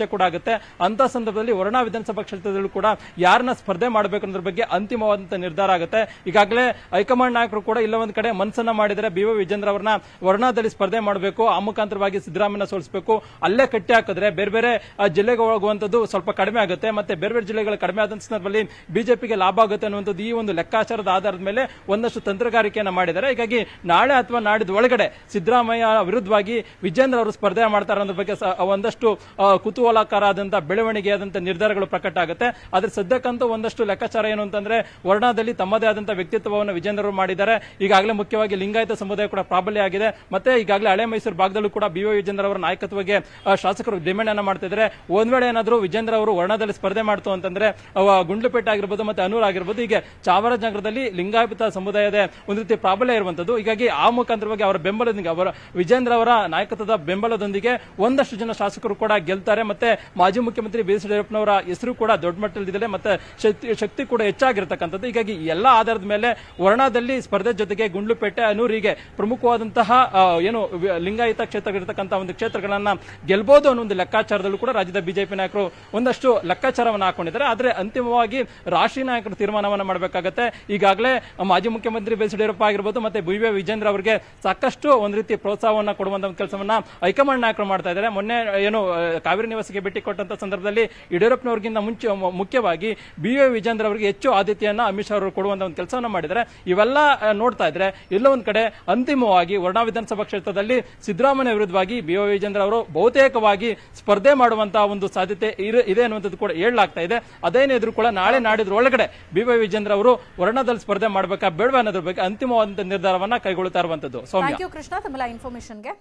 Speaker 6: ಇರುತ್ತೆ ಅಂತ ಸಂದರ್ಭದಲ್ಲಿ ವರ್ಣಾ ವಿಧಾನಸಭಾ ಕ್ಷೇತ್ರದಲ್ಲೂ ಕೂಡ ಯಾರನ್ನ ಸ್ಪರ್ಧೆ ಮಾಡಬೇಕು ಅನ್ನೋದ್ರ ಬಗ್ಗೆ ಅಂತಿಮವಾದಂತ ನಿರ್ಧಾರ ಆಗುತ್ತೆ ಈಗಾಗಲೇ ಹೈಕಮಾಂಡ್ ನಾಯಕರು ಕೂಡ ಇಲ್ಲ ಒಂದ್ ಕಡೆ ಮನಸ್ಸನ್ನ ಮಾಡಿದರೆ ಬಿ ವೈ ವಿಜೇಂದ್ರ ಅವರನ್ನ ವರ್ಣಾದಲ್ಲಿ ಸ್ಪರ್ಧೆ ಮಾಡಬೇಕು ಆ ಮುಖಾಂತರವಾಗಿ ಸಿದ್ದರಾಮಯ್ಯ ಸೋಲಿಸಬೇಕು ಅಲ್ಲೇ ಕಟ್ಟಿ ಹಾಕಿದ್ರೆ ಬೇರೆ ಬೇರೆ ಆ, ಜಿಲ್ಲೆಗೆ ಹೋಗುವಂತದ್ದು ಸ್ವಲ್ಪ ಕಡಿಮೆ ಆಗುತ್ತೆ ಮತ್ತೆ ಬೇರೆ ಬೇರೆ ಜಿಲ್ಲೆಗಳು ಕಡಿಮೆ ಆದ ಸಂದರ್ಭದಲ್ಲಿ ಬಿಜೆಪಿಗೆ ಲಾಭ ಆಗುತ್ತೆ ಅನ್ನುವಂಥದ್ದು ಈ ಒಂದು ಲೆಕ್ಕಾಚಾರದ ಆಧಾರದ ಮೇಲೆ ಒಂದಷ್ಟು ತಂತ್ರಗಾರಿಕೆಯನ್ನ ಮಾಡಿದ್ದಾರೆ ಹೀಗಾಗಿ ನಾಳೆ ಅಥವಾ ನಾಡಿದ ಒಳಗಡೆ ಸಿದ್ದರಾಮಯ್ಯ ವಿರುದ್ಧವಾಗಿ ವಿಜೇಂದ್ರ ಅವರು ಸ್ಪರ್ಧೆ ಮಾಡ್ತಾರೆ ಅನ್ನೋದ್ರ ಬಗ್ಗೆ ಸ- ಒಂದಷ್ಟು ಆ, ಕುತೂಹಲಕರ ಆದಂತಹ ಬೆಳವಣಿಗೆ ಆದಂತಹ ನಿರ್ಧಾರಗಳು ಪ್ರಕಟ ಆಗುತ್ತೆ ಆದ್ರೆ ಸದ್ಯಕ್ಕಂತೂ ಒಂದಷ್ಟು ಲೆಕ್ಕಾಚಾರ ಏನು ಅಂತಂದ್ರೆ ವರ್ಣಾದಲ್ಲಿ ತಮ್ಮದೇ ಆದಂತಹ ವ್ಯಕ್ತಿತ್ವವನ್ನು ವಿಜೇಂದ್ರ ಅವರು ಮಾಡಿದ್ದಾರೆ ಈಗಾಗಲೇ ಮುಖ್ಯವಾಗಿ ಲಿಂಗಾಯತ ಸಮುದಾಯ ಕೂಡ ಪ್ರಾಬಲ್ಯ ಆಗಿದೆ ಮತ್ತೆ ಈಗಾಗಲೇ ಹಳೆ ಮೈಸೂರು ಭಾಗದಲ್ಲೂ ಕೂಡ ಬಿ ವೈ ವಿಜೇಂದ್ರ ಅವರ ನಾಯಕತ್ವಕ್ಕೆ ಆ, ಶಾಸಕರು ಡಿಮ್ಯಾಂಡ್ ಅನ್ನ ಮಾಡ್ತಾ ಇದ್ದಾರೆ ಒಂದ್ ವೇಳೆ ಏನಾದರೂ ವಿಜೇಂದ್ರ ಅವರು ವರ್ಣದಲ್ಲಿ ಸ್ಪರ್ಧೆ ಮಾಡ್ತು ಅಂತಂದ್ರೆ ಅವ ಗುಂಡ್ಲುಪೇಟೆ ಆಗಿರ್ಬೋದು ಮತ್ತೆ ಅನೂರ್ ಆಗಿರ್ಬೋದು ಹೀಗೆ ಚಾಮರಾಜನಗರದಲ್ಲಿ ಲಿಂಗಾಯತ ಸಮುದಾಯದ ಒಂದು ರೀತಿ ಪ್ರಾಬಲ್ಯ ಇರುವಂತದ್ದು ಹೀಗಾಗಿ ಆ ಮುಖಾಂತರವಾಗಿ ಅವರ ಬೆಂಬಲದೊಂದಿಗೆ ಅವರ ವಿಜೇಂದ್ರ ಅವರ ನಾಯಕತ್ವದ ಬೆಂಬಲದೊಂದಿಗೆ ಒಂದಷ್ಟು ಜನ ಶಾಸಕರು ಕೂಡ ಗೆಲ್ತಾರೆ ಮತ್ತೆ ಮಾಜಿ ಮುಖ್ಯಮಂತ್ರಿ ಬಿ ಎಸ್ ಯಡಿಯೂರಪ್ಪನವರ ಹೆಸರು ಕೂಡ ದೊಡ್ಡ ಮಟ್ಟದಲ್ಲಿದೆ ಮತ್ತೆ ಶಕ್ತಿ- ಶಕ್ತಿ ಕೂಡ ಹೆಚ್ಚಾಗಿರ್ತಕ್ಕಂಥದ್ದು ಹೀಗಾಗಿ ಈ ಎಲ್ಲ ಆಧಾರದ ಮೇಲೆ ವರ್ಣಾದಲ್ಲಿ ಸ್ಪರ್ಧೆ ಜೊತೆಗೆ ಗುಂಡ್ಲುಪೇಟೆ ಅನೂರಿಗೆ ಪ್ರಮುಖವಾದಂತಹ ಆ, ಏನು ವಿ- ಲಿಂಗಾಯತ ಕ್ಷೇತ್ರಗಳಿರ್ತಕ್ಕಂಥ ಒಂದು ಕ್ಷೇತ್ರಗಳನ್ನ ಗೆಲ್ಬಹುದು ಅನ್ನೋ ಒಂದು ಲೆಕ್ಕಾಚಾರದಲ್ಲೂ ಕೂಡ ರಾಜ್ಯದ ಬಿಜೆಪಿ ನಾಯಕರು ಒಂದಷ್ಟು ಲೆಕ್ಕಾಚಾರವನ್ನು ಹಾಕೊಂಡಿದ್ದಾರೆ ಆದ್ರೆ ಅಂತಿಮವಾಗಿ ರಾಷ್ಟ್ರೀಯ ನಾಯಕರು ತೀರ್ಮಾನವನ್ನ ಮಾಡಬೇಕಾಗತ್ತೆ ಈಗಾಗಲೇ ಮಾಜಿ ಮುಖ್ಯಮಂತ್ರಿ ಬಿ ಎಸ್ ಯಡಿಯೂರಪ್ಪ ಆಗಿರ್ಬೋದು ಮತ್ತೆ ಬಿ ವಿ ವಿಜೇಂದ್ರ ಅವರಿಗೆ ಸಾಕಷ್ಟು ಒಂದು ರೀತಿ ಪ್ರೋತ್ಸಾಹವನ್ನ ಕೊಡುವಂತ ಒಂದು ಕೆಲಸವನ್ನ ಹೈಕಮಾಂಡ್ ನಾಯಕರು ಮಾಡ್ತಾ ಇದ್ದಾರೆ ಮೊನ್ನೆ ಏನು ಆ, ಕಾವೇರಿ ನಿವಾಸಕ್ಕೆ ಭೇಟಿ ಕೊಟ್ಟಂತ ಸಂದರ್ಭದಲ್ಲಿ ಯಡಿಯೂರಪ್ಪನವರಿಗಿಂತ ಮುಂಚೆ ಮು- ಮುಖ್ಯವಾಗಿ ಬಿ ವಿ ವಿಜೇಂದ್ರ ಅವರಿಗೆ ಹೆಚ್ಚು ಆದ್ಯತೆಯನ್ನ ಅಮಿತ್ ಶಾ ಅವರು ಕೊಡುವಂತ ಒಂದು ಕೆಲಸವನ್ನ ಮಾಡಿದ್ದಾರೆ ಇವೆಲ್ಲ ಆ, ನೋಡ್ತಾ ಇದ್ರೆ ಎಲ್ಲ ಒಂದ್ ಕಡೆ ಅಂತಿಮವಾಗಿ ವರ್ಣಾ ವಿಧಾನಸಭಾ ಕ್ಷೇತ್ರದಲ್ಲಿ ಸಿದ್ದರಾಮಯ್ಯ ವಿರುದ್ಧವಾಗಿ ಬಿ ವೈ ವಿಜೇಂದ್ರ ಅವರು ಬಹುತೇಕವಾಗಿ ಸ್ಪರ್ಧೆ ಮಾಡುವಂತಹ ಒಂದು ಸಾಧ್ಯತೆ ಇರು- ಇದೆ ಅನ್ನುವಂಥದ್ದು ಕೂಡ ಹೇಳಲಾಗ್ತಾ ಇದೆ ಅದೇನೇ ಇದ್ರೂ ಕೂಡ ನಾಳೆ ನಾಡಿದ್ರ ಒಳಗಡೆ ಬಿ ವೈ ವಿಜೇಂದ್ರ ಅವರು ವರ್ಣದಲ್ಲಿ ಸ್ಪರ್ಧೆ ಮಾಡಬೇಕಾ ಬೇಡವಾ ಅನ್ನೋದ್ರ ಬಗ್ಗೆ ಅಂತಿಮವಾದಂತಹ ನಿರ್ಧಾರವನ್ನ ಕೈಗೊಳ್ತಾ ಇರುವಂತದ್ದು ಸೌಮ್ಯ
Speaker 1: ಥ್ಯಾಂಕ್ ಯು ಕೃಷ್ಣ ತಮ್ಮೆಲ್ಲ ಇನ್ಫಾರ್ಮೇಶನ್ಗೆ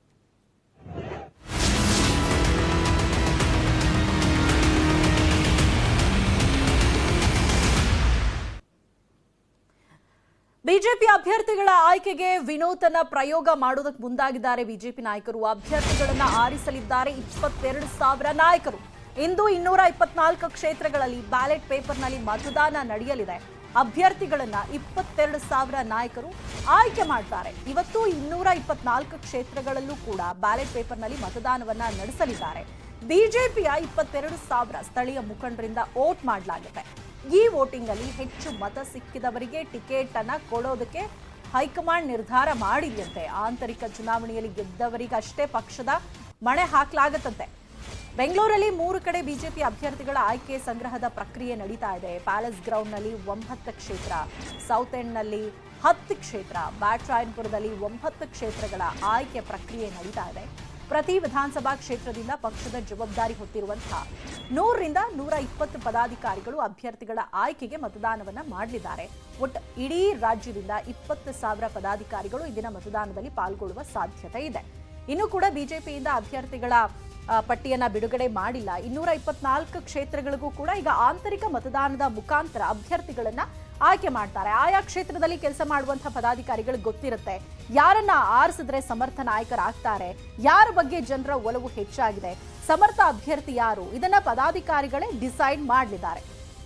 Speaker 1: ಬಿಜೆಪಿ ಅಭ್ಯರ್ಥಿಗಳ ಆಯ್ಕೆಗೆ ವಿನೂತನ ಪ್ರಯೋಗ ಮಾಡೋದಕ್ಕೆ ಮುಂದಾಗಿದ್ದಾರೆ ಬಿಜೆಪಿ ನಾಯಕರು ಅಭ್ಯರ್ಥಿಗಳನ್ನ ಆರಿಸಲಿದ್ದಾರೆ ಇಪ್ಪತ್ತೆರಡು ಸಾವಿರ ನಾಯಕರು ಇಂದು ಇನ್ನೂರ ಇಪ್ಪತ್ನಾಲ್ಕು ಕ್ಷೇತ್ರಗಳಲ್ಲಿ ಬ್ಯಾಲೆಟ್ ಪೇಪರ್ನಲ್ಲಿ ಮತದಾನ ನಡೆಯಲಿದೆ ಅಭ್ಯರ್ಥಿಗಳನ್ನ ಇಪ್ಪತ್ತೆರಡು ಸಾವಿರ ನಾಯಕರು ಆಯ್ಕೆ ಮಾಡ್ತಾರೆ ಇವತ್ತು ಇನ್ನೂರ ಇಪ್ಪತ್ನಾಲ್ಕು ಕ್ಷೇತ್ರಗಳಲ್ಲೂ ಕೂಡ ಬ್ಯಾಲೆಟ್ ಪೇಪರ್ನಲ್ಲಿ ಮತದಾನವನ್ನ ನಡೆಸಲಿದ್ದಾರೆ ಬಿಜೆಪಿಯ ಇಪ್ಪತ್ತೆರಡು ಸಾವಿರ ಸ್ಥಳೀಯ ಮುಖಂಡರಿಂದ ವೋಟ್ ಮಾಡಲಾಗಿದೆ ಈ ವೋಟಿಂಗ್ ಅಲ್ಲಿ ಹೆಚ್ಚು ಮತ ಸಿಕ್ಕಿದವರಿಗೆ ಟಿಕೆಟ್ ಅನ್ನ ಕೊಡೋದಕ್ಕೆ ಹೈಕಮಾಂಡ್ ನಿರ್ಧಾರ ಮಾಡಿದೆಯಂತೆ ಆಂತರಿಕ ಚುನಾವಣೆಯಲ್ಲಿ ಗೆದ್ದವರಿಗಷ್ಟೇ ಪಕ್ಷದ ಮಣೆ ಹಾಕ್ಲಾಗತ್ತಂತೆ ಬೆಂಗಳೂರಲ್ಲಿ ಮೂರು ಕಡೆ ಬಿಜೆಪಿ ಅಭ್ಯರ್ಥಿಗಳ ಆಯ್ಕೆ ಸಂಗ್ರಹದ ಪ್ರಕ್ರಿಯೆ ನಡೀತಾ ಇದೆ ಪ್ಯಾಲೇಸ್ ಗ್ರೌಂಡ್ನಲ್ಲಿ ಒಂಬತ್ತು ಕ್ಷೇತ್ರ ಸೌತ್ ಎಂಡ್ನಲ್ಲಿ ಹತ್ತು ಕ್ಷೇತ್ರ ಬ್ಯಾಟ್ರಾಯನ್ಪುರದಲ್ಲಿ ಒಂಬತ್ತು ಕ್ಷೇತ್ರಗಳ ಆಯ್ಕೆ ಪ್ರಕ್ರಿಯೆ ನಡೀತಾ ಇದೆ ಪ್ರತಿ ವಿಧಾನಸಭಾ ಕ್ಷೇತ್ರದಿಂದ ಪಕ್ಷದ ಜವಾಬ್ದಾರಿ ಹೊತ್ತಿರುವಂತಹ ನೂರರಿಂದ ನೂರ ಇಪ್ಪತ್ತು ಪದಾಧಿಕಾರಿಗಳು ಅಭ್ಯರ್ಥಿಗಳ ಆಯ್ಕೆಗೆ ಮತದಾನವನ್ನ ಮಾಡಲಿದ್ದಾರೆ ಒಟ್ಟು ಇಡೀ ರಾಜ್ಯದಿಂದ ಇಪ್ಪತ್ತು ಸಾವಿರ ಪದಾಧಿಕಾರಿಗಳು ಇಂದಿನ ಮತದಾನದಲ್ಲಿ ಪಾಲ್ಗೊಳ್ಳುವ ಸಾಧ್ಯತೆ ಇದೆ ಇನ್ನು ಕೂಡ ಬಿಜೆಪಿಯಿಂದ ಅಭ್ಯರ್ಥಿಗಳ ಆ, ಪಟ್ಟಿಯನ್ನ ಬಿಡುಗಡೆ ಮಾಡಿಲ್ಲ ಇನ್ನೂರ ಇಪ್ಪತ್ನಾಲ್ಕು ಕ್ಷೇತ್ರಗಳಿಗೂ ಕೂಡ ಈಗ ಆಂತರಿಕ ಮತದಾನದ ಮುಖಾಂತರ ಅಭ್ಯರ್ಥಿಗಳನ್ನ ಆಯ್ಕೆ ಮಾಡ್ತಾರೆ ಆಯಾ ಕ್ಷೇತ್ರದಲ್ಲಿ ಕೆಲಸ ಮಾಡುವಂತಹ ಪದಾಧಿಕಾರಿಗಳಿಗೆ ಗೊತ್ತಿರುತ್ತೆ ಯಾರನ್ನ ಆರಿಸಿದ್ರೆ ಸಮರ್ಥ ನಾಯಕರಾಗ್ತಾರೆ ಯಾರ ಬಗ್ಗೆ ಜನರ ಒಲವು ಹೆಚ್ಚಾಗಿದೆ ಸಮರ್ಥ ಅಭ್ಯರ್ಥಿ ಯಾರು ಇದನ್ನ ಪದಾಧಿಕಾರಿಗಳೇ ಡಿಸೈಡ್ ಮಾಡಲಿದ್ದಾರೆ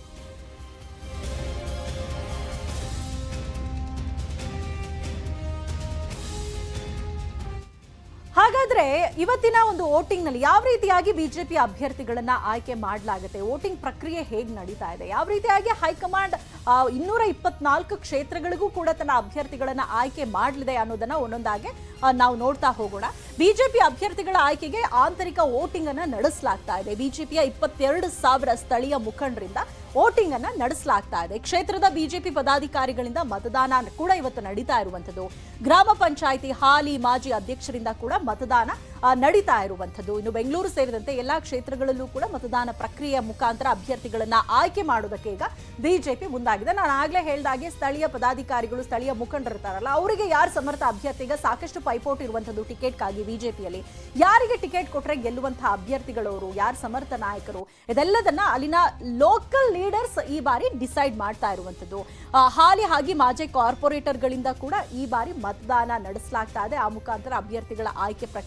Speaker 1: ಹಾಗಾದ್ರೆ ಇವತ್ತಿನ ಒಂದು ವೋಟಿಂಗ್ ನಲ್ಲಿ ಯಾವ ರೀತಿಯಾಗಿ ಬಿಜೆಪಿ ಅಭ್ಯರ್ಥಿಗಳನ್ನ ಆಯ್ಕೆ ಮಾಡಲಾಗುತ್ತೆ ವೋಟಿಂಗ್ ಪ್ರಕ್ರಿಯೆ ಹೇಗೆ ನಡೀತಾ ಇದೆ ಯಾವ ರೀತಿಯಾಗಿ ಹೈಕಮಾಂಡ್ ಆ, ಇನ್ನೂರ ಇಪ್ಪತ್ನಾಲ್ಕು ಕ್ಷೇತ್ರಗಳಿಗೂ ಕೂಡ ತನ್ನ ಅಭ್ಯರ್ಥಿಗಳನ್ನ ಆಯ್ಕೆ ಮಾಡಲಿದೆ ಅನ್ನೋದನ್ನ ಒಂದೊಂದಾಗಿ ಆ, ನಾವು ನೋಡ್ತಾ ಹೋಗೋಣ ಬಿಜೆಪಿ ಅಭ್ಯರ್ಥಿಗಳ ಆಯ್ಕೆಗೆ ಆಂತರಿಕ ವೋಟಿಂಗ್ ಅನ್ನ ನಡೆಸಲಾಗ್ತಾ ಇದೆ ಬಿಜೆಪಿಯ ಇಪ್ಪತ್ತೆರಡು ಸಾವಿರ ಸ್ಥಳೀಯ ಮುಖಂಡರಿಂದ ವೋಟಿಂಗ್ ಅನ್ನ ನಡೆಸಲಾಗ್ತಾ ಇದೆ ಕ್ಷೇತ್ರದ ಬಿಜೆಪಿ ಪದಾಧಿಕಾರಿಗಳಿಂದ ಮತದಾನ ಕೂಡ ಇವತ್ತು ನಡೀತಾ ಇರುವಂತದ್ದು ಗ್ರಾಮ ಪಂಚಾಯಿತಿ ಹಾಲಿ ಮಾಜಿ ಅಧ್ಯಕ್ಷರಿಂದ ಕೂಡ ಮತದಾನ ಆ, ನಡೀತಾ ಇರುವಂತದ್ದು ಇನ್ನು ಬೆಂಗಳೂರು ಸೇರಿದಂತೆ ಎಲ್ಲಾ ಕ್ಷೇತ್ರಗಳಲ್ಲೂ ಕೂಡ ಮತದಾನ ಪ್ರಕ್ರಿಯೆಯ ಮುಖಾಂತರ ಅಭ್ಯರ್ಥಿಗಳನ್ನ ಆಯ್ಕೆ ಮಾಡೋದಕ್ಕೆ ಈಗ ಬಿಜೆಪಿ ಮುಂದಾಗಿದೆ ನಾನು ಆಗ್ಲೇ ಹೇಳ್ದಾಗೆ ಸ್ಥಳೀಯ ಪದಾಧಿಕಾರಿಗಳು ಸ್ಥಳೀಯ ಮುಖಂಡರಿರ್ತಾರಲ್ಲ ಅವರಿಗೆ ಯಾರು ಸಮರ್ಥ ಅಭ್ಯರ್ಥಿಗ ಸಾಕಷ್ಟು ಪೈಪೋಟಿ ಇರುವಂತದ್ದು ಟಿಕೆಟ್ಗಾಗಿ ಬಿಜೆಪಿಯಲ್ಲಿ ಯಾರಿಗೆ ಟಿಕೆಟ್ ಕೊಟ್ರೆ ಗೆಲ್ಲುವಂತಹ ಅಭ್ಯರ್ಥಿಗಳವರು ಯಾರು ಸಮರ್ಥ ನಾಯಕರು ಇದೆಲ್ಲದನ್ನ ಅಲ್ಲಿನ ಲೋಕಲ್ ಲೀಡರ್ಸ್ ಈ ಬಾರಿ ಡಿಸೈಡ್ ಮಾಡ್ತಾ ಇರುವಂತದ್ದು ಆ, ಹಾಲಿ ಹಾಗೆ ಮಾಜಿ ಕಾರ್ಪೊರೇಟರ್ಗಳಿಂದ ಕೂಡ ಈ ಬಾರಿ ಮತದಾನ ನಡೆಸಲಾಗ್ತಾ ಇದೆ ಆ ಮುಖಾಂತರ ಅಭ್ಯರ್ಥಿಗಳ ಆಯ್ಕೆ ಪ್ರಕ್ರಿಯೆಯನ್ನ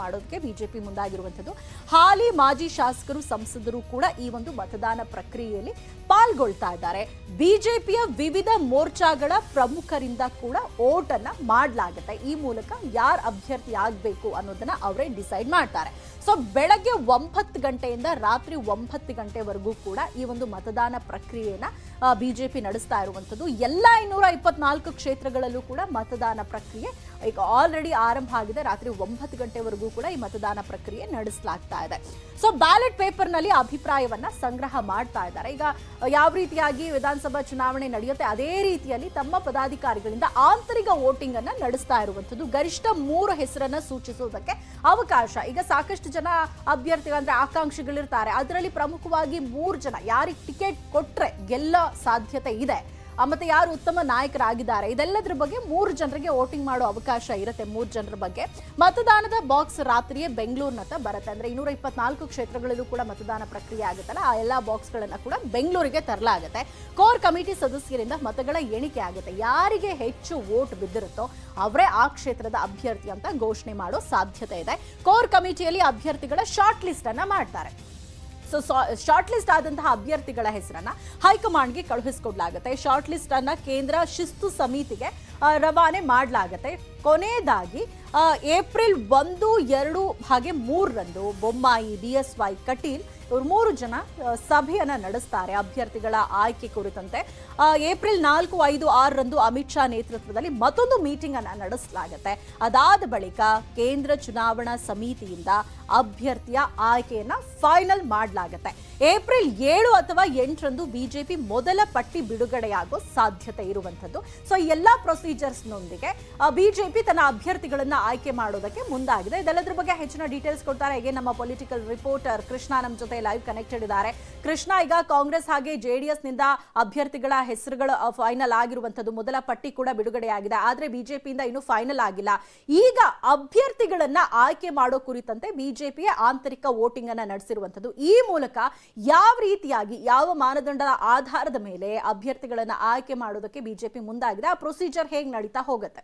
Speaker 1: ಮಾಡೋದಕ್ಕೆ ಬಿಜೆಪಿ ಮುಂದಾಗಿರುವಂಥದ್ದು ಹಾಲಿ ಮಾಜಿ ಶಾಸಕರು ಸಂಸದರು ಕೂಡ ಈ ಒಂದು ಮತದಾನ ಪ್ರಕ್ರಿಯೆಯಲ್ಲಿ ಪಾಲ್ಗೊಳ್ತಾ ಇದ್ದಾರೆ ಬಿಜೆಪಿಯ ವಿವಿಧ ಮೋರ್ಚಾಗಳ ಪ್ರಮುಖರಿಂದ ಕೂಡ ಓಟ್ ಅನ್ನ ಮಾಡಲಾಗುತ್ತೆ ಈ ಮೂಲಕ ಯಾರು ಅಭ್ಯರ್ಥಿ ಆಗಬೇಕು ಅನ್ನೋದನ್ನ ಅವರೇ ಡಿಸೈಡ್ ಮಾಡ್ತಾರೆ ಸೊ ಬೆಳಗ್ಗೆ ಒಂಬತ್ತು ಗಂಟೆಯಿಂದ ರಾತ್ರಿ ಒಂಬತ್ತು ಗಂಟೆವರೆಗೂ ಕೂಡ ಈ ಒಂದು ಮತದಾನ ಪ್ರಕ್ರಿಯೆಯನ್ನ ಬಿಜೆಪಿ ನಡೆಸ್ತಾ ಇರುವಂಥದ್ದು ಎಲ್ಲ ಇನ್ನೂರ ಇಪ್ಪತ್ನಾಲ್ಕು ಕ್ಷೇತ್ರಗಳಲ್ಲೂ ಕೂಡ ಮತದಾನ ಪ್ರಕ್ರಿಯೆ ಈಗ ಆಲ್ರೆಡಿ ಆರಂಭ ಆಗಿದೆ ರಾತ್ರಿ ಒಂಬತ್ತು ಗಂಟೆವರೆಗೂ ಕೂಡ ಈ ಮತದಾನ ಪ್ರಕ್ರಿಯೆ ನಡೆಸಲಾಗ್ತಾ ಇದೆ ಸೊ ಬ್ಯಾಲೆಟ್ ಪೇಪರ್ನಲ್ಲಿ ಅಭಿಪ್ರಾಯವನ್ನ ಸಂಗ್ರಹ ಮಾಡ್ತಾ ಇದ್ದಾರೆ ಈಗ ಯಾವ ರೀತಿಯಾಗಿ ವಿಧಾನಸಭಾ ಚುನಾವಣೆ ನಡೆಯುತ್ತೆ ಅದೇ ರೀತಿಯಲ್ಲಿ ತಮ್ಮ ಪದಾಧಿಕಾರಿಗಳಿಂದ ಆಂತರಿಕ ವೋಟಿಂಗ್ ಅನ್ನ ನಡೆಸ್ತಾ ಇರುವಂತದ್ದು ಗರಿಷ್ಠ ಮೂರು ಹೆಸರನ್ನ ಸೂಚಿಸುವುದಕ್ಕೆ ಅವಕಾಶ ಈಗ ಸಾಕಷ್ಟು ಜನ ಅಭ್ಯರ್ಥಿಗಳು ಅಂದ್ರೆ ಆಕಾಂಕ್ಷಿಗಳಿರ್ತಾರೆ ಅದರಲ್ಲಿ ಪ್ರಮುಖವಾಗಿ ಮೂರು ಜನ ಯಾರಿಗೆ ಟಿಕೆಟ್ ಕೊಟ್ರೆ ಗೆಲ್ಲೋ ಸಾಧ್ಯತೆ ಇದೆ ಆ, ಮತ್ತೆ ಯಾರು ಉತ್ತಮ ನಾಯಕರಾಗಿದ್ದಾರೆ ಇದೆಲ್ಲದರ ಬಗ್ಗೆ ಮೂರು ಜನರಿಗೆ ವೋಟಿಂಗ್ ಮಾಡೋ ಅವಕಾಶ ಇರುತ್ತೆ ಮೂರು ಜನರ ಬಗ್ಗೆ ಮತದಾನದ ಬಾಕ್ಸ್ ರಾತ್ರಿಯೇ ಬೆಂಗಳೂರಿನತ್ತ ಬರುತ್ತೆ ಅಂದ್ರೆ ಇನ್ನೂರ ಇಪ್ಪತ್ನಾಲ್ಕು ಕ್ಷೇತ್ರಗಳಲ್ಲೂ ಕೂಡ ಮತದಾನ ಪ್ರಕ್ರಿಯೆ ಆಗುತ್ತಲ್ಲ ಆ ಎಲ್ಲ ಬಾಕ್ಸ್ಗಳನ್ನ ಕೂಡ ಬೆಂಗಳೂರಿಗೆ ತರಲಾಗುತ್ತೆ ಕೋರ್ ಕಮಿಟಿ ಸದಸ್ಯರಿಂದ ಮತಗಳ ಎಣಿಕೆ ಆಗುತ್ತೆ ಯಾರಿಗೆ ಹೆಚ್ಚು ವೋಟ್ ಬಿದ್ದಿರುತ್ತೋ ಅವರೇ ಆ ಕ್ಷೇತ್ರದ ಅಭ್ಯರ್ಥಿ ಅಂತ ಘೋಷಣೆ ಮಾಡೋ ಸಾಧ್ಯತೆ ಇದೆ ಕೋರ್ ಕಮಿಟಿಯಲ್ಲಿ ಅಭ್ಯರ್ಥಿಗಳ ಶಾರ್ಟ್ ಲಿಸ್ಟ್ ಅನ್ನ ಮಾಡ್ತಾರೆ ಸೊ ಶಾರ್ಟ್ ಲಿಸ್ಟ್ ಆದಂತಹ ಅಭ್ಯರ್ಥಿಗಳ ಹೆಸರನ್ನ ಹೈಕಮಾಂಡ್ಗೆ ಕಳುಹಿಸಿಕೊಡ್ಲಾಗುತ್ತೆ ಶಾರ್ಟ್ ಲಿಸ್ಟ್ ಅನ್ನ ಕೇಂದ್ರ ಶಿಸ್ತು ಸಮಿತಿಗೆ ಆ, ರವಾನೆ ಮಾಡಲಾಗುತ್ತೆ ಕೊನೆಯದಾಗಿ ಆ, ಏಪ್ರಿಲ್ ಒಂದು ಎರಡು ಹಾಗೆ ಮೂರರಂದು Bommai B S Y Kateel ಇವರು ಮೂರು ಜನ ಆ, ಸಭೆಯನ್ನ ನಡೆಸ್ತಾರೆ ಅಭ್ಯರ್ಥಿಗಳ ಆಯ್ಕೆ ಕುರಿತಂತೆ ಆ, ಏಪ್ರಿಲ್ ನಾಲ್ಕು ಐದು ಆರರಂದು ಅಮಿತ್ ಶಾ ನೇತೃತ್ವದಲ್ಲಿ ಮತ್ತೊಂದು ಮೀಟಿಂಗ್ ಅನ್ನ ನಡೆಸಲಾಗುತ್ತೆ ಅದಾದ ಬಳಿಕ ಕೇಂದ್ರ ಚುನಾವಣಾ ಸಮಿತಿಯಿಂದ ಅಭ್ಯರ್ಥಿಯ ಆಯ್ಕೆಯನ್ನ ಫೈನಲ್ ಮಾಡಲಾಗುತ್ತೆ ಏಪ್ರಿಲ್ ಏಳು ಅಥವಾ ಎಂಟರಂದು ಬಿಜೆಪಿ ಮೊದಲ ಪಟ್ಟಿ ಬಿಡುಗಡೆಯಾಗೋ ಸಾಧ್ಯತೆ ಇರುವಂತದ್ದು ಸೊ ಈ ಎಲ್ಲಾ ಪ್ರೊಸೀಜರ್ಸ್ನೊಂದಿಗೆ ಬಿಜೆಪಿ ತನ್ನ ಅಭ್ಯರ್ಥಿಗಳನ್ನ ಆಯ್ಕೆ ಮಾಡೋದಕ್ಕೆ ಮುಂದಾಗಿದೆ ಇದೆಲ್ಲದ್ರ ಬಗ್ಗೆ ಹೆಚ್ಚಿನ ಡೀಟೇಲ್ಸ್ ಕೊಡ್ತಾರೆ ಹೇಗೆ ನಮ್ಮ ಪೊಲಿಟಿಕಲ್ ರಿಪೋರ್ಟರ್ ಕೃಷ್ಣ ನಮ್ಮ ಜೊತೆ ಲೈವ್ ಕನೆಕ್ಟೆಡ್ ಇದ್ದಾರೆ ಕೃಷ್ಣ ಈಗ ಕಾಂಗ್ರೆಸ್ ಹಾಗೆ ಜೆಡಿಎಸ್ ನಿಂದ ಅಭ್ಯರ್ಥಿಗಳ ಹೆಸರುಗಳು ಫೈನಲ್ ಆಗಿರುವಂತದ್ದು ಮೊದಲ ಪಟ್ಟಿ ಕೂಡ ಬಿಡುಗಡೆಯಾಗಿದೆ ಆದ್ರೆ ಬಿಜೆಪಿಯಿಂದ ಇನ್ನೂ ಫೈನಲ್ ಆಗಿಲ್ಲ ಈಗ ಅಭ್ಯರ್ಥಿಗಳನ್ನ ಆಯ್ಕೆ ಮಾಡೋ ಕುರಿತಂತೆ ಬಿಜೆಪಿಯ ಆಂತರಿಕ ವೋಟಿಂಗ್ ಅನ್ನ ನಡೆಸಿರುವಂತದ್ದು ಈ ಮೂಲಕ ಯಾವ ರೀತಿಯಾಗಿ ಯಾವ ಮಾನದಂಡದ ಆಧಾರದ ಮೇಲೆ ಅಭ್ಯರ್ಥಿಗಳನ್ನ ಆಯ್ಕೆ ಮಾಡೋದಕ್ಕೆ ಬಿಜೆಪಿ ಮುಂದಾಗಿದೆ ಆ ಪ್ರೊಸೀಜರ್ ಹೇಗೆ ನಡೀತಾ ಹೋಗುತ್ತೆ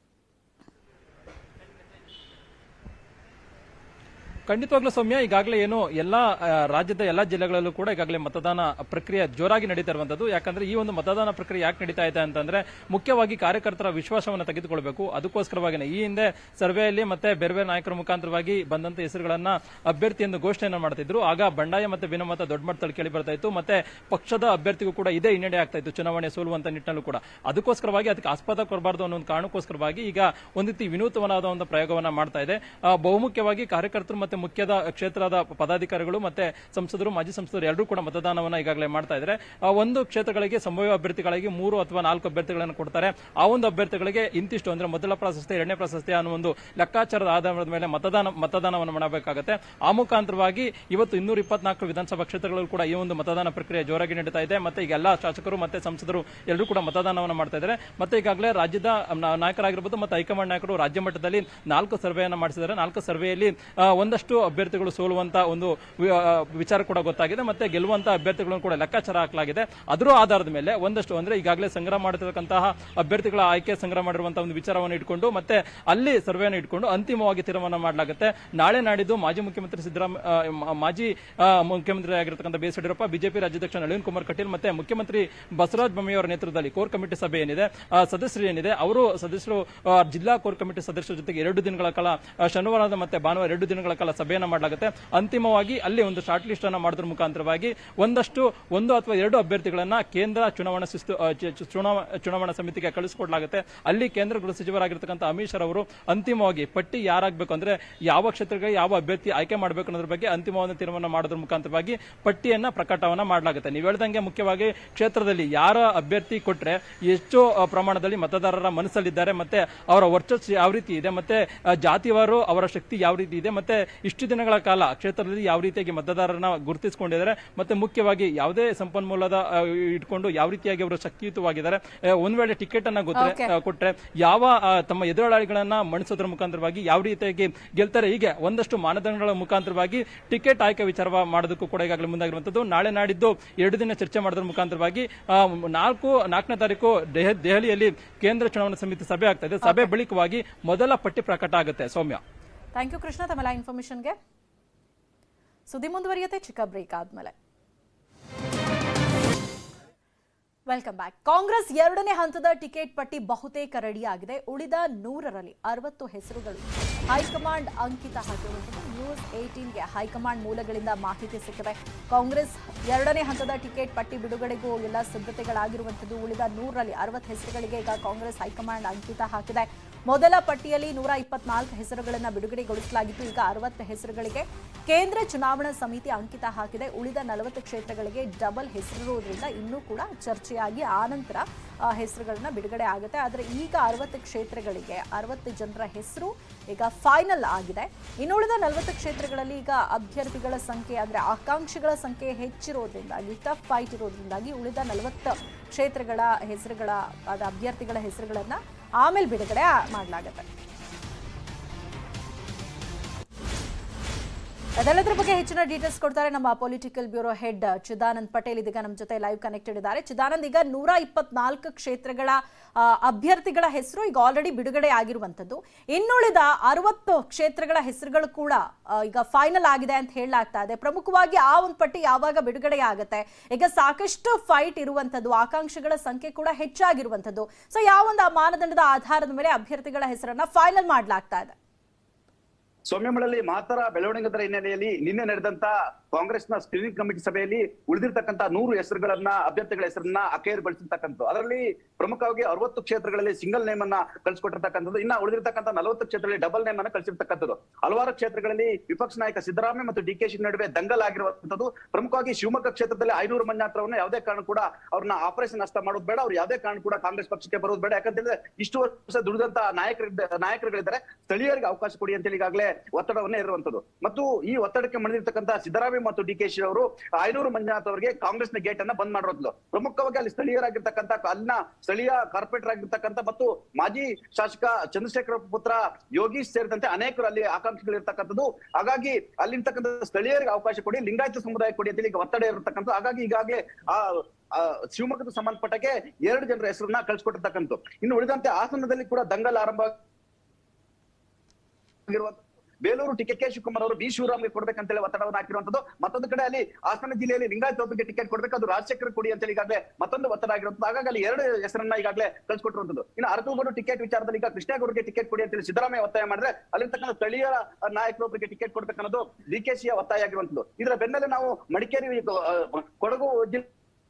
Speaker 6: ಖಂಡಿತವಾಗ್ಲೂ ಸೌಮ್ಯ ಈಗಾಗಲೇ ಏನು ಎಲ್ಲಾ ಆ, ರಾಜ್ಯದ ಎಲ್ಲಾ ಜಿಲ್ಲೆಗಳಲ್ಲೂ ಕೂಡ ಈಗಾಗಲೇ ಮತದಾನ ಪ್ರಕ್ರಿಯೆ ಜೋರಾಗಿ ನಡೀತಾ ಇರುವಂತದ್ದು ಯಾಕಂದ್ರೆ ಈ ಒಂದು ಮತದಾನ ಪ್ರಕ್ರಿಯೆ ಯಾಕೆ ನಡೀತಾ ಇದೆ ಅಂತಂದ್ರೆ ಮುಖ್ಯವಾಗಿ ಕಾರ್ಯಕರ್ತರ ವಿಶ್ವಾಸವನ್ನು ತೆಗೆದುಕೊಳ್ಬೇಕು ಅದಕ್ಕೋಸ್ಕರವಾಗಿನೇ ಈ ಹಿಂದೆ ಸರ್ವೆಯಲ್ಲಿ ಮತ್ತೆ ಬೇರೆ ಬೇರೆ ನಾಯಕರ ಮುಖಾಂತರವಾಗಿ ಬಂದಂತ ಹೆಸರುಗಳನ್ನ ಅಭ್ಯರ್ಥಿ ಎಂದು ಘೋಷಣೆಯನ್ನು ಮಾಡ್ತಿದ್ರು ಆಗ ಬಂಡಾಯ ಮತ್ತೆ ಭಿನ್ನಮತ ದೊಡ್ಡ ಮಟ್ಟದಲ್ಲಿ ಕೇಳಿ ಬರ್ತಾ ಇತ್ತು ಮತ್ತೆ ಪಕ್ಷದ ಅಭ್ಯರ್ಥಿಗೂ ಕೂಡ ಇದೇ ಹಿನ್ನಡೆ ಆಗ್ತಾ ಇತ್ತು ಚುನಾವಣೆ ಸೋಲುವಂತ ನಿಟ್ಟಿನಲ್ಲೂ ಕೂಡ ಅದಕ್ಕೋಸ್ಕರವಾಗಿ ಅದಕ್ಕೆ ಆಸ್ಪದ ಕೊಡಬಾರ್ದು ಅನ್ನೋ ಒಂದು ಕಾರಣಕ್ಕೋಸ್ಕರವಾಗಿ ಈಗ ಒಂದು ರೀತಿ ವಿನೂತನವಾದ ಒಂದು ಪ್ರಯೋಗವನ್ನ ಮಾಡ್ತಾ ಇದೆ ಆ, ಬಹುಮುಖ್ಯವಾಗಿ ಕಾರ್ಯಕರ್ತರು ಮತ್ತೆ ಮುಖ್ಯದ ಕ್ಷೇತ್ರದ ಪದಾಧಿಕಾರಿಗಳು ಮತ್ತೆ ಸಂಸದರು ಮಾಜಿ ಸಂಸದರು ಎಲ್ಲರೂ ಕೂಡ ಮತದಾನವನ್ನ ಈಗಾಗಲೇ ಮಾಡ್ತಾ ಇದ್ದಾರೆ ಆ, ಒಂದು ಕ್ಷೇತ್ರಗಳಿಗೆ ಸಂಭಾವ್ಯ ಅಭ್ಯರ್ಥಿಗಳಿಗೆ ಮೂರು ಅಥವಾ ನಾಲ್ಕು ಅಭ್ಯರ್ಥಿಗಳನ್ನು ಕೊಡ್ತಾರೆ ಆ ಒಂದು ಅಭ್ಯರ್ಥಿಗಳಿಗೆ ಇಂತಿಷ್ಟು ಅಂದ್ರೆ ಮೊದಲ ಪ್ರಾಶಸ್ತ್ಯ ಎರಡನೇ ಪ್ರಾಶಸ್ತ್ಯ ಅನ್ನೋ ಒಂದು ಲೆಕ್ಕಾಚಾರದ ಆಧಾರದ ಮೇಲೆ ಮತದಾನ ಮತದಾನವನ್ನು ಮಾಡಬೇಕಾಗುತ್ತೆ ಆ ಮುಖಾಂತರವಾಗಿ ಇವತ್ತು ಇನ್ನೂರ ಇಪ್ಪತ್ನಾಲ್ಕು ವಿಧಾನಸಭಾ ಕ್ಷೇತ್ರಗಳಲ್ಲೂ ಕೂಡ ಈ ಒಂದು ಮತದಾನ ಪ್ರಕ್ರಿಯೆ ಜೋರಾಗಿ ನಡೀತಾ ಇದೆ ಮತ್ತೆ ಈಗ ಎಲ್ಲಾ ಶಾಸಕರು ಮತ್ತೆ ಸಂಸದರು ಎಲ್ಲರೂ ಕೂಡ ಮತದಾನವನ್ನು ಮಾಡ್ತಾ ಇದ್ದಾರೆ ಮತ್ತೆ ಈಗಾಗಲೇ ರಾಜ್ಯದ ನಾ- ನಾಯಕರಾಗಿರ್ಬೋದು ಮತ್ತೆ ಹೈಕಮಾಂಡ್ ನಾಯಕರು ರಾಜ್ಯ ಮಟ್ಟದಲ್ಲಿ ನಾಲ್ಕು ಸರ್ವೆಯನ್ನು ಮಾಡಿಸಿದ್ದಾರೆ ನಾಲ್ಕು ಸರ್ವೆಯಲ್ಲಿ ಆ, ಒಂದಷ್ಟು ಅಭ್ಯರ್ಥಿಗಳು ಸೋಲುವಂತ ಒಂದು ವಿ- ಆ, ವಿಚಾರ ಕೂಡ ಗೊತ್ತಾಗಿದೆ ಮತ್ತೆ ಗೆಲ್ಲುವಂತ ಅಭ್ಯರ್ಥಿಗಳನ್ನು ಕೂಡ ಲೆಕ್ಕಾಚಾರ ಹಾಕಲಾಗಿದೆ ಅದರ ಆಧಾರದ ಮೇಲೆ ಒಂದಷ್ಟು ಅಂದ್ರೆ ಈಗಾಗಲೇ ಸಂಗ್ರಹ ಮಾಡಿರ್ತಕ್ಕಂತಹ ಅಭ್ಯರ್ಥಿಗಳ ಆಯ್ಕೆ ಸಂಗ್ರಹ ಮಾಡಿರುವಂತಹ ಒಂದು ವಿಚಾರವನ್ನು ಇಟ್ಕೊಂಡು ಮತ್ತೆ ಅಲ್ಲಿ ಸರ್ವೆಯನ್ನು ಇಟ್ಕೊಂಡು ಅಂತಿಮವಾಗಿ ತೀರ್ಮಾನ ಮಾಡಲಾಗುತ್ತೆ ನಾಳೆ ನಾಡಿದ್ದು ಮಾಜಿ ಮುಖ್ಯಮಂತ್ರಿ ಸಿದ್ದರಾಮ ಆ, ಮ- ಮಾಜಿ ಆ, ಮುಖ್ಯಮಂತ್ರಿ ಆಗಿರತಕ್ಕಂಥ ಬಿ ಎಸ್ ಯಡಿಯೂರಪ್ಪ ಬಿಜೆಪಿ ರಾಜ್ಯಾಧ್ಯಕ್ಷ ನಳಿನ್ ಕುಮಾರ್ ಕಟೀಲ್ ಮತ್ತೆ ಮುಖ್ಯಮಂತ್ರಿ ಬಸವರಾಜ ಬೊಮ್ಮಾಯಿ ಅವರ ನೇತೃತ್ವದಲ್ಲಿ ಕೋರ್ ಕಮಿಟಿ ಸಭೆ ಏನಿದೆ ಆ, ಸದಸ್ಯರು ಏನಿದೆ ಅವರು ಸದಸ್ಯರು ಆ, ಜಿಲ್ಲಾ ಕೋರ್ ಕಮಿಟಿ ಸದಸ್ಯರ ಜೊತೆಗೆ ಎರಡು ದಿನಗಳ ಕಾಲ ಆ, ಶನಿವಾರದ ಮತ್ತೆ ಭಾನುವಾರ ಎರಡು ದಿನಗಳ ಕಾಲ ಸಭೆಯನ್ನ ಮಾಡಲಾಗುತ್ತೆ ಅಂತಿಮವಾಗಿ ಅಲ್ಲಿ ಒಂದು ಶಾರ್ಟ್ ಲಿಸ್ಟ್ ಅನ್ನ ಮಾಡೋದ್ರ ಮುಖಾಂತರವಾಗಿ ಒಂದಷ್ಟು ಒಂದು ಅಥವಾ ಎರಡು ಅಭ್ಯರ್ಥಿಗಳನ್ನ ಕೇಂದ್ರ ಚುನಾವಣಾ ಶಿಸ್ತು ಆ, ಚು- ಚು- ಚುನಾವ- ಚುನಾವಣಾ ಸಮಿತಿಗೆ ಕಳಿಸಿಕೊಡ್ಲಾಗುತ್ತೆ ಅಲ್ಲಿ ಕೇಂದ್ರ ಗೃಹ ಸಚಿವರಾಗಿರ್ತಕ್ಕಂಥ ಅಮಿತ್ ಶಾ ಅವರು ಅಂತಿಮವಾಗಿ ಪಟ್ಟಿ ಯಾರಾಗಬೇಕು ಅಂದ್ರೆ ಯಾವ ಕ್ಷೇತ್ರಗಳಿಗೆ ಯಾವ ಅಭ್ಯರ್ಥಿ ಆಯ್ಕೆ ಮಾಡಬೇಕು ಅನ್ನೋದ್ರ ಬಗ್ಗೆ ಅಂತಿಮವಾದ ತೀರ್ಮಾನ ಮಾಡೋದ್ರ ಮುಖಾಂತರವಾಗಿ ಪಟ್ಟಿಯನ್ನ ಪ್ರಕಟವನ್ನ ಮಾಡಲಾಗುತ್ತೆ ನೀವು ಹೇಳ್ದಂಗೆ ಮುಖ್ಯವಾಗಿ ಕ್ಷೇತ್ರದಲ್ಲಿ ಯಾರ ಅಭ್ಯರ್ಥಿ ಕೊಟ್ರೆ ಎಷ್ಟು ಆ, ಪ್ರಮಾಣದಲ್ಲಿ ಮತದಾರರ ಮನಸ್ಸಲ್ಲಿದ್ದಾರೆ ಮತ್ತೆ ಅವರ ವರ್ಚಸ್ಸು ಯಾವ ರೀತಿ ಇದೆ ಮತ್ತೆ ಆ, ಜಾತಿವಾರು ಅವರ ಶಕ್ತಿ ಯಾವ ರೀತಿ ಇದೆ ಮತ್ತೆ ಇಷ್ಟು ದಿನಗಳ ಕಾಲ ಕ್ಷೇತ್ರದಲ್ಲಿ ಯಾವ ರೀತಿಯಾಗಿ ಮತದಾರರನ್ನ ಗುರುತಿಸಿಕೊಂಡಿದ್ದಾರೆ ಮತ್ತೆ ಮುಖ್ಯವಾಗಿ ಯಾವುದೇ ಸಂಪನ್ಮೂಲದ ಆ, ಇಟ್ಕೊಂಡು ಯಾವ ರೀತಿಯಾಗಿ ಅವರು ಶಕ್ತಿಯುತವಾಗಿದ್ದಾರೆ ಆ, ಒಂದ್ ವೇಳೆ ಟಿಕೆಟ್ ಅನ್ನ ಗೊತ್ತರೆ
Speaker 1: Okay.
Speaker 6: ಆ, ಕೊಟ್ರೆ ಯಾವ ಆ, ತಮ್ಮ ಎದುರಾಳಿಗಳನ್ನ ಮಣಿಸೋದ್ರ ಮುಖಾಂತರವಾಗಿ ಯಾವ ರೀತಿಯಾಗಿ ಗೆಲ್ತಾರೆ ಹೀಗೆ ಒಂದಷ್ಟು ಮಾನದಂಡಗಳ ಮುಖಾಂತರವಾಗಿ ಟಿಕೆಟ್ ಆಯ್ಕೆ ವಿಚಾರ ಮಾಡೋದಕ್ಕೂ ಕೂಡ ಈಗಾಗಲೇ ಮುಂದಾಗಿರುವಂತದ್ದು ನಾಳೆ ನಾಡಿದ್ದು ಎರಡು ದಿನ ಚರ್ಚೆ ಮಾಡೋದ್ರ ಮುಖಾಂತರವಾಗಿ ಆ, ನಾಲ್ಕು ನಾಲ್ಕನೇ ತಾರೀಕು ದೆಹ- ದೆಹಲಿಯಲ್ಲಿ ಕೇಂದ್ರ ಚುನಾವಣಾ ಸಮಿತಿ ಸಭೆ ಆಗ್ತಾ ಇದೆ ಸಭೆ ಬಳಿಕವಾಗಿ ಮೊದಲ ಪಟ್ಟಿ ಪ್ರಕಟ ಆಗುತ್ತೆ ಸೌಮ್ಯ
Speaker 1: ಥ್ಯಾಂಕ್ ಯು ಕೃಷ್ಣ ತಮ್ಮೆಲ್ಲ ಇನ್ಫಾರ್ಮೇಶನ್ಗೆ ಸುದ್ದಿ ಮುಂದುವರಿಯುತ್ತೆ ಚಿಕ್ಕ ಬ್ರೇಕ್ ಆದ್ಮೇಲೆ ವೆಲ್ಕಮ್ ಬ್ಯಾಕ್ ಕಾಂಗ್ರೆಸ್ ಎರಡನೇ ಹಂತದ ಟಿಕೆಟ್ ಪಟ್ಟಿ ಬಹುತೇಕ ರೆಡಿಯಾಗಿದೆ ಉಳಿದ ನೂರರಲ್ಲಿ ಅರವತ್ತು ಹೆಸರುಗಳು ಹೈಕಮಾಂಡ್ ಅಂಕಿತ ಹಾಕಿರುವಂತಹ ನ್ಯೂಸ್ ಏಟೀನ್ಗೆ ಹೈಕಮಾಂಡ್ ಮೂಲಗಳಿಂದ ಮಾಹಿತಿ ಸಿಕ್ಕಿದೆ ಕಾಂಗ್ರೆಸ್ ಎರಡನೇ ಹಂತದ ಟಿಕೆಟ್ ಪಟ್ಟಿ ಬಿಡುಗಡೆಗೂ ಎಲ್ಲ ಸಿದ್ಧತೆಗಳಾಗಿರುವಂಥದ್ದು ಉಳಿದ ನೂರರಲ್ಲಿ ಅರವತ್ತು ಹೆಸರುಗಳಿಗೆ ಈಗ ಕಾಂಗ್ರೆಸ್ ಹೈಕಮಾಂಡ್ ಅಂಕಿತ ಹಾಕಿದೆ ಮೊದಲ ಪಟ್ಟಿಯಲ್ಲಿ ನೂರ ಇಪ್ಪತ್ನಾಲ್ಕು ಹೆಸರುಗಳನ್ನು ಬಿಡುಗಡೆಗೊಳಿಸಲಾಗಿತ್ತು ಈಗ ಅರವತ್ತು ಹೆಸರುಗಳಿಗೆ ಕೇಂದ್ರ ಚುನಾವಣಾ ಸಮಿತಿ ಅಂಕಿತ ಹಾಕಿದೆ ಉಳಿದ ನಲವತ್ತು ಕ್ಷೇತ್ರಗಳಿಗೆ ಡಬಲ್ ಹೆಸರಿರುವುದರಿಂದ ಇನ್ನೂ ಕೂಡ ಚರ್ಚೆಯಾಗಿ ಆನಂತರ ಆ, ಹೆಸರುಗಳನ್ನ ಬಿಡುಗಡೆ ಆಗುತ್ತೆ ಆದರೆ ಈಗ ಅರವತ್ತು ಕ್ಷೇತ್ರಗಳಿಗೆ ಅರವತ್ತು ಜನರ ಹೆಸರು ಈಗ ಫೈನಲ್ ಆಗಿದೆ ಇನ್ನುಳಿದ ನಲವತ್ತು ಕ್ಷೇತ್ರಗಳಲ್ಲಿ ಈಗ ಅಭ್ಯರ್ಥಿಗಳ ಸಂಖ್ಯೆ ಅಂದರೆ ಆಕಾಂಕ್ಷಿಗಳ ಸಂಖ್ಯೆ ಹೆಚ್ಚಿರೋದ್ರಿಂದಾಗಿ ಟಫ್ ಫೈಟ್ ಇರೋದ್ರಿಂದಾಗಿ ಉಳಿದ ನಲವತ್ತು ಕ್ಷೇತ್ರಗಳ ಹೆಸರುಗಳ ಅದ ಅಭ್ಯರ್ಥಿಗಳ ಹೆಸರುಗಳನ್ನು ಆಮೇಲೆ ಬಿಡುಗಡೆ ಮಾಡಲಾಗುತ್ತೆ ಅದೆಲ್ಲದರ ಬಗ್ಗೆ ಹೆಚ್ಚಿನ ಡೀಟೇಲ್ಸ್ ಕೊಡ್ತಾರೆ ನಮ್ಮ political bureau head Chidanand Patel ಇದೀಗ ನಮ್ಮ ಜೊತೆ ಲೈವ್ ಕನೆಕ್ಟೆಡ್ ಇದ್ದಾರೆ ಚಿದಾನಂದ್ ಈಗ ನೂರ ಇಪ್ಪತ್ನಾಲ್ಕು ಕ್ಷೇತ್ರಗಳ ಆ, ಅಭ್ಯರ್ಥಿಗಳ ಹೆಸರು ಈಗ ಆಲ್ರೆಡಿ ಬಿಡುಗಡೆ ಆಗಿರುವಂತದ್ದು ಇನ್ನುಳಿದ ಅರವತ್ತು ಕ್ಷೇತ್ರಗಳ ಹೆಸರುಗಳು ಕೂಡ ಆ, ಈಗ ಫೈನಲ್ ಆಗಿದೆ ಅಂತ ಹೇಳಲಾಗ್ತಾ ಇದೆ ಪ್ರಮುಖವಾಗಿ ಆ ಒಂದು ಪಟ್ಟಿ ಯಾವಾಗ ಬಿಡುಗಡೆ ಆಗುತ್ತೆ ಈಗ ಸಾಕಷ್ಟು ಫೈಟ್ ಇರುವಂತದ್ದು ಆಕಾಂಕ್ಷಿಗಳ ಸಂಖ್ಯೆ ಕೂಡ ಹೆಚ್ಚಾಗಿರುವಂತದ್ದು ಸೊ ಯಾವ ಒಂದು ಆ ಮಾನದಂಡದ ಆಧಾರದ ಮೇಲೆ ಅಭ್ಯರ್ಥಿಗಳ ಹೆಸರನ್ನ ಫೈನಲ್ ಮಾಡಲಾಗ್ತಾ ಇದೆ
Speaker 7: ಸೌಮ್ಯಮಳಲ್ಲಿ ಮಾತರ ಬೆಳವಣಿಗೆದರ ಹಿನ್ನೆಲೆಯಲ್ಲಿ ನಿನ್ನೆ ನಡೆದಂತ ಕಾಂಗ್ರೆಸ್ನ ಸ್ಕ್ರೀನಿಂಗ್ ಕಮಿಟಿ ಸಭೆಯಲ್ಲಿ ಉಳಿದಿರ್ತಕ್ಕಂತ ನೂರು ಹೆಸರುಗಳನ್ನ ಅಭ್ಯರ್ಥಿಗಳ ಹೆಸರನ್ನ ಅಖೈರುಗೊಳಿಸಿರ್ತಕ್ಕಂಥದ್ದು ಅದರಲ್ಲಿ ಪ್ರಮುಖವಾಗಿ ಅರವತ್ತು ಕ್ಷೇತ್ರಗಳಲ್ಲಿ ಸಿಂಗಲ್ ನೇಮ್ ಅನ್ನ ಕಳಿಸ್ಕೊಟ್ಟಿರ್ತಕ್ಕಂಥದ್ದು ಇನ್ನ ಉಳಿದಿರ್ತಕ್ಕಂಥ ನಲವತ್ತು ಕ್ಷೇತ್ರಗಳಲ್ಲಿ ಡಬಲ್ ನೇಮ್ ಅನ್ನ ಕಳಿಸಿರ್ತಕ್ಕಂಥದ್ದು ಹಲವಾರು ಕ್ಷೇತ್ರಗಳಲ್ಲಿ ವಿಪಕ್ಷ ನಾಯಕ ಸಿದ್ದರಾಮಯ್ಯ ಮತ್ತು ಡಿ ಕೆ ಶಿ ನಡುವೆ ದಂಗಲ್ ಆಗಿರುವಂತದ್ದು ಪ್ರಮುಖವಾಗಿ ಶಿವಮೊಗ್ಗ ಕ್ಷೇತ್ರದಲ್ಲಿ ಐನೂರು ಮಂಜಾತ್ರವನ್ನ ಯಾವುದೇ ಕಾರಣ ಕೂಡ ಅವ್ರನ್ನ ಆಪರೇಷನ್ ನಷ್ಟ ಮಾಡೋದು ಬೇಡ ಅವ್ರು ಯಾವುದೇ ಕಾರಣ ಕೂಡ ಕಾಂಗ್ರೆಸ್ ಪಕ್ಷಕ್ಕೆ ಬರೋದು ಬೇಡ ಯಾಕಂತಂದ್ರೆ ಇಷ್ಟು ವರ್ಷ ದುಡಿದಂತ ನಾಯಕರ ನಾಯಕರುಗಳಿದ್ದಾರೆ ಸ್ಥಳೀಯರಿಗೆ ಅವಕಾಶ ಕೊಡಿ ಅಂತ ಈಗಾಗಲೇ ಒತ್ತಡವನ್ನೇ ಇರುವಂತದ್ದು ಮತ್ತು ಈ ಒತ್ತಡಕ್ಕೆ ಮಣಿದಿರ್ತಕ್ಕಂಥ ಸಿದ್ದರಾಮಯ್ಯ ಮತ್ತು ಡಿ ಕೆ ಶಿ ಅವರು ಐನೂರು ಮಂಜುನಾಥ್ ಅವರಿಗೆ ಕಾಂಗ್ರೆಸ್ನ ಗೇಟ್ ಅನ್ನ ಬಂದ್ ಮಾಡಿರೋದು ಪ್ರಮುಖವಾಗಿ ಅಲ್ಲಿ ಸ್ಥಳೀಯರಾಗಿರ್ತಕ್ಕಂಥ ಅಲ್ಲಿನ ಸ್ಥಳೀಯ ಕಾರ್ಪೊರೇಟರ್ ಆಗಿರ್ತಕ್ಕಂಥ ಮತ್ತು ಮಾಜಿ ಶಾಸಕ ಚಂದ್ರಶೇಖರ ಪುತ್ರ ಯೋಗೀಶ್ ಸೇರಿದಂತೆ ಅನೇಕರು ಅಲ್ಲಿ ಆಕಾಂಕ್ಷಿಗಳು ಇರ್ತಕ್ಕಂಥದ್ದು ಹಾಗಾಗಿ ಅಲ್ಲಿರ್ತಕ್ಕಂಥ ಸ್ಥಳೀಯರಿಗೆ ಅವಕಾಶ ಕೊಡಿ ಲಿಂಗಾಯತ ಸಮುದಾಯ ಕೊಡಿ ಅಂತ ಈಗ ಒತ್ತಡ ಇರತಕ್ಕಂಥ ಹಾಗಾಗಿ ಈಗಾಗಲೇ ಆ ಆ, ಶಿವಮೊಗ್ಗದ ಸಂಬಂಧಪಟ್ಟಕ್ಕೆ ಎರಡು ಜನರ ಹೆಸರನ್ನ ಕಳ್ಸಿಕೊಟ್ಟಿರ್ತಕ್ಕಂಥ ಇನ್ನು ಉಳಿದಂತೆ ಹಾಸನದಲ್ಲಿ ಕೂಡ ದಂಗಲ್ ಆರಂಭ ಆಗಿರುವಂತ ಬೇಲೂರು ಟಿಕೆಟ್ ಕೆ ಶಿವಕುಮಾರ್ ಅವರು ಬಿ ಶಿವರಾಮ್ಗೆ ಕೊಡ್ಬೇಕಂತೇಳಿ ಒತ್ತಡವನ್ನು ಹಾಕಿರುವಂತದ್ದು ಮತ್ತೊಂದು ಕಡೆ ಅಲ್ಲಿ ಹಾಸನ ಜಿಲ್ಲೆಯಲ್ಲಿ ಲಿಂಗಾಯತ ಒಬ್ಬರಿಗೆ ಟಿಕೆಟ್ ಕೊಡ್ಬೇಕು ಅದು ರಾಜಶೇಖರ್ ಕೊಡಿ ಅಂತೇಳಿ ಈಗಾಗಲೇ ಮತ್ತೊಂದು ಒತ್ತಡ ಆಗಿರುವಂತದ್ದು ಹಾಗಾಗಿ ಅಲ್ಲಿ ಎರಡು ಹೆಸರನ್ನ ಈಗಾಗಲೇ ಕಳ್ಸಿಕೊಟ್ಟಿರುವಂತದ್ದು ಇನ್ನು ಅರಕಲಗೂಡು ಟಿಕೆಟ್ ವಿಚಾರದಲ್ಲಿ ಈಗ ಕೃಷ್ಣೇಗೌಡರಿಗೆ ಟಿಕೆಟ್ ಕೊಡಿ ಅಂತೇಳಿ ಸಿದ್ದರಾಮಯ್ಯ ಒತ್ತಾಯ ಮಾಡಿದ್ರೆ ಅಲ್ಲಿರ್ತಕ್ಕಂಥ ಸ್ಥಳೀಯ ನಾಯಕರೊಬ್ಬರಿಗೆ ಟಿಕೆಟ್ ಕೊಡ್ಬೇಕನ್ನೋದು ಡಿ ಕೆ ಸಿಯ ಒತ್ತಾಯ ಆಗಿರುವಂತದ್ದು ಇದರ ಬೆನ್ನಲ್ಲೇ ನಾವು ಮಡಿಕೇರಿ ಆ, ಕೊಡಗು ಜಿಲ್ಲೆ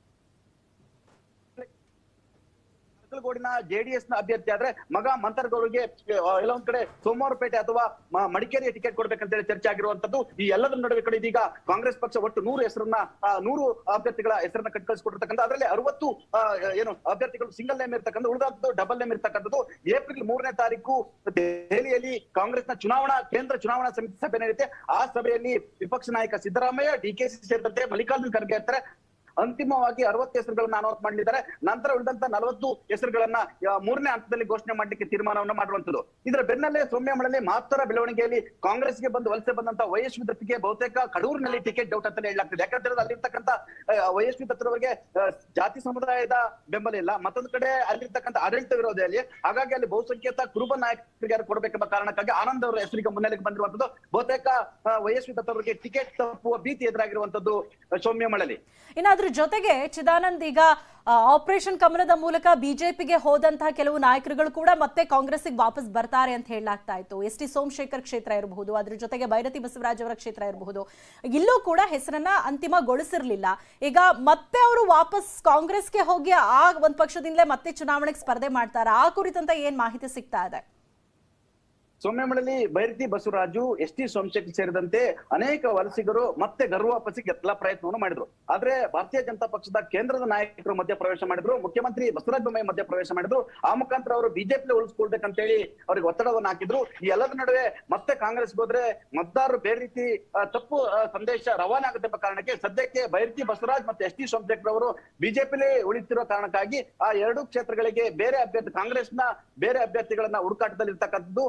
Speaker 7: ಅರಕಲಗೂಡಿನ ಜೆಡಿಎಸ್ ನ ಅಭ್ಯರ್ಥಿ ಆದ್ರೆ ಮಗ ಮಂತರ್ಗೌರಿಗೆ ಎಲ್ಲ ಒಂದ್ ಕಡೆ ಸೋಮವಾರಪೇಟೆ ಅಥವಾ ಮ- ಮಡಿಕೇರಿಯ ಟಿಕೆಟ್ ಕೊಡ್ಬೇಕಂತೇಳಿ ಚರ್ಚೆ ಆಗಿರುವಂತದ್ದು ಈ ಎಲ್ಲದರ ನಡುವೆ ಕಡೆ ಇದೀಗ ಕಾಂಗ್ರೆಸ್ ಪಕ್ಷ ಒಟ್ಟು ನೂರು ಹೆಸರನ್ನ ಆ, ನೂರು ಅಭ್ಯರ್ಥಿಗಳ ಹೆಸರನ್ನ ಕಟ್ಕಳಿಸ್ಕೊಟ್ಟಿರ್ತಕ್ಕಂಥ ಅದರಲ್ಲಿ ಅರವತ್ತು ಆ, ಏನು ಅಭ್ಯರ್ಥಿಗಳು ಸಿಂಗಲ್ ನೇಮ್ ಇರ್ತಕ್ಕಂಥ ಉಳಿದದ್ದು ಡಬಲ್ ನೇಮ್ ಇರ್ತಕ್ಕಂಥದ್ದು ಏಪ್ರಿಲ್ ಮೂರನೇ ತಾರೀಕು ದೆಹಲಿಯಲ್ಲಿ ಕಾಂಗ್ರೆಸ್ನ ಚುನಾವಣಾ ಕೇಂದ್ರ ಚುನಾವಣಾ ಸಮಿತಿ ಸಭೆ ನಡೆಯುತ್ತೆ ಆ ಸಭೆಯಲ್ಲಿ ವಿಪಕ್ಷ ನಾಯಕ ಸಿದ್ದರಾಮಯ್ಯ ಡಿಕೆಸಿ ಸೇರಿದಂತೆ ಮಲ್ಲಿಕಾರ್ಜುನ್ ಖರ್ಗೆ ಇರ್ತಾರೆ ಅಂತಿಮವಾಗಿ ಅರವತ್ತು ಹೆಸರುಗಳನ್ನ ಅನೌನ್ಸ್ ಮಾಡಲಿದ್ದಾರೆ ನಂತರ ಉಳಿದಂತ ನಲವತ್ತು ಹೆಸರುಗಳನ್ನ ಆ, ಮೂರನೇ ಹಂತದಲ್ಲಿ ಘೋಷಣೆ ಮಾಡಲಿಕ್ಕೆ ತೀರ್ಮಾನವನ್ನ ಮಾಡುವಂತದ್ದು ಇದರ ಬೆನ್ನಲ್ಲೇ ಸೌಮ್ಯಮಳಲ್ಲಿ ಮಹತ್ತರ ಬೆಳವಣಿಗೆಯಲ್ಲಿ ಕಾಂಗ್ರೆಸ್ಗೆ ಬಂದು ವಲಸೆ ಬಂದಂತ ವೈಎಸ್ವಿ ದತ್ತಿಗೆ ಬಹುತೇಕ ಕಡೂರಿನಲ್ಲಿ ಟಿಕೆಟ್ ಡೌಟ್ ಅಂತಾನೆ ಹೇಳಲಾಗ್ತದೆ ಯಾಕಂದ್ರೆ ಅಲ್ಲಿರ್ತಕ್ಕಂಥ ವೈಎಸ್ವಿ ದತ್ತರವರಿಗೆ ಆ, ಜಾತಿ ಸಮುದಾಯದ ಬೆಂಬಲ ಇಲ್ಲ ಮತ್ತೊಂದು ಕಡೆ ಅಲ್ಲಿರ್ತಕ್ಕಂಥ ಆಡಳಿತ ವಿರೋಧಿಯಲ್ಲಿ ಹಾಗಾಗಿ ಅಲ್ಲಿ ಬಹುಸಂಖ್ಯಾತ ಕುರುಬ ನಾಯಕರಿಗೆ ಯಾರು ಕೊಡಬೇಕೆಂಬ ಕಾರಣಕ್ಕಾಗಿ ಆನಂದ್ ಅವರ ಹೆಸರಿಗೆ ಮುನ್ನೆಲೆಗೆ ಬಂದಿರುವಂತದ್ದು ಬಹುತೇಕ ಆ, ವೈಎಸ್ವಿ ದತ್ತ ಅವರಿಗೆ ಟಿಕೆಟ್ ತಪ್ಪುವ ಭೀತಿ ಎದುರಾಗಿರುವಂತದ್ದು ಆ, ಸೌಮ್ಯಮಳಲಿ
Speaker 1: ಇನ್ನು ಅದ್ರ ಜೊತೆಗೆ ಚಿದಾನಂದ್ ಈಗ ಆ, ಆಪರೇಷನ್ ಕಮಲದ ಮೂಲಕ ಬಿಜೆಪಿಗೆ ಹೋದಂತಹ ಕೆಲವು ನಾಯಕರುಗಳು ಕೂಡ ಮತ್ತೆ ಕಾಂಗ್ರೆಸ್ಗೆ ವಾಪಸ್ ಬರ್ತಾರೆ ಅಂತ ಹೇಳಲಾಗ್ತಾ ಇತ್ತು ಎಸ್ ಟಿ ಸೋಮಶೇಖರ್ ಕ್ಷೇತ್ರ ಇರಬಹುದು ಅದ್ರ ಜೊತೆಗೆ ಭೈರತಿ ಬಸವರಾಜ್ ಅವರ ಕ್ಷೇತ್ರ ಇರಬಹುದು ಇಲ್ಲೂ ಕೂಡ ಹೆಸರನ್ನ ಅಂತಿಮಗೊಳಿಸಿರ್ಲಿಲ್ಲ ಈಗ ಮತ್ತೆ ಅವರು ವಾಪಸ್ ಕಾಂಗ್ರೆಸ್ಗೆ ಹೋಗಿ ಆ ಒಂದು ಪಕ್ಷದಿಂದಲೇ ಮತ್ತೆ ಚುನಾವಣೆಗೆ ಸ್ಪರ್ಧೆ ಮಾಡ್ತಾರ ಆ ಕುರಿತಂತ ಏನ್ ಮಾಹಿತಿ ಸಿಗ್ತಾ ಇದೆ
Speaker 7: ಸೌಮ್ಯಮಳಲಿ ಬೈರತಿ ಬಸವರಾಜು ಎಸ್ ಟಿ ಸೋಮಶೇಖರ್ ಸೇರಿದಂತೆ ಅನೇಕ ವಲಸಿಗರು ಮತ್ತೆ ಗರ್ವಾಪಸಿಗೆ ಎಲ್ಲ ಪ್ರಯತ್ನವನ್ನು ಮಾಡಿದ್ರು ಆದ್ರೆ ಭಾರತೀಯ ಜನತಾ ಪಕ್ಷದ ಕೇಂದ್ರದ ನಾಯಕರು ಮಧ್ಯ ಪ್ರವೇಶ ಮಾಡಿದ್ರು ಮುಖ್ಯಮಂತ್ರಿ ಬಸವರಾಜ ಬೊಮ್ಮಾಯಿ ಮಧ್ಯ ಪ್ರವೇಶ ಮಾಡಿದ್ರು ಆ ಮುಖಾಂತರ ಅವರು ಬಿಜೆಪಿ ಉಳಿಸ್ಕೊಳ್ಬೇಕಂತೇಳಿ ಅವ್ರಿಗೆ ಒತ್ತಡವನ್ನು ಹಾಕಿದ್ರು ಈ ಎಲ್ಲದ ನಡುವೆ ಮತ್ತೆ ಕಾಂಗ್ರೆಸ್ ಹೋದ್ರೆ ಮತದಾರರು ಬೇರೆ ರೀತಿ ಆ, ತಪ್ಪು ಆ, ಸಂದೇಶ ರವಾನೆ ಆಗುತ್ತೆ ಎಂಬ ಕಾರಣಕ್ಕೆ ಸದ್ಯಕ್ಕೆ ಬೈರತಿ ಬಸವರಾಜ್ ಮತ್ತೆ ಎಸ್ ಟಿ ಸೋಮಶೇಖರ್ ಅವರು ಬಿಜೆಪಿಲಿ ಉಳಿತಿರೋ ಕಾರಣಕ್ಕಾಗಿ ಆ ಎರಡು ಕ್ಷೇತ್ರಗಳಿಗೆ ಬೇರೆ ಅಭ್ಯರ್ಥಿ ಕಾಂಗ್ರೆಸ್ನ ಬೇರೆ ಅಭ್ಯರ್ಥಿಗಳನ್ನ ಹುಡುಕಾಟದಲ್ಲಿ ಇರ್ತಕ್ಕಂಥದ್ದು ಈಗಾಗಲೇ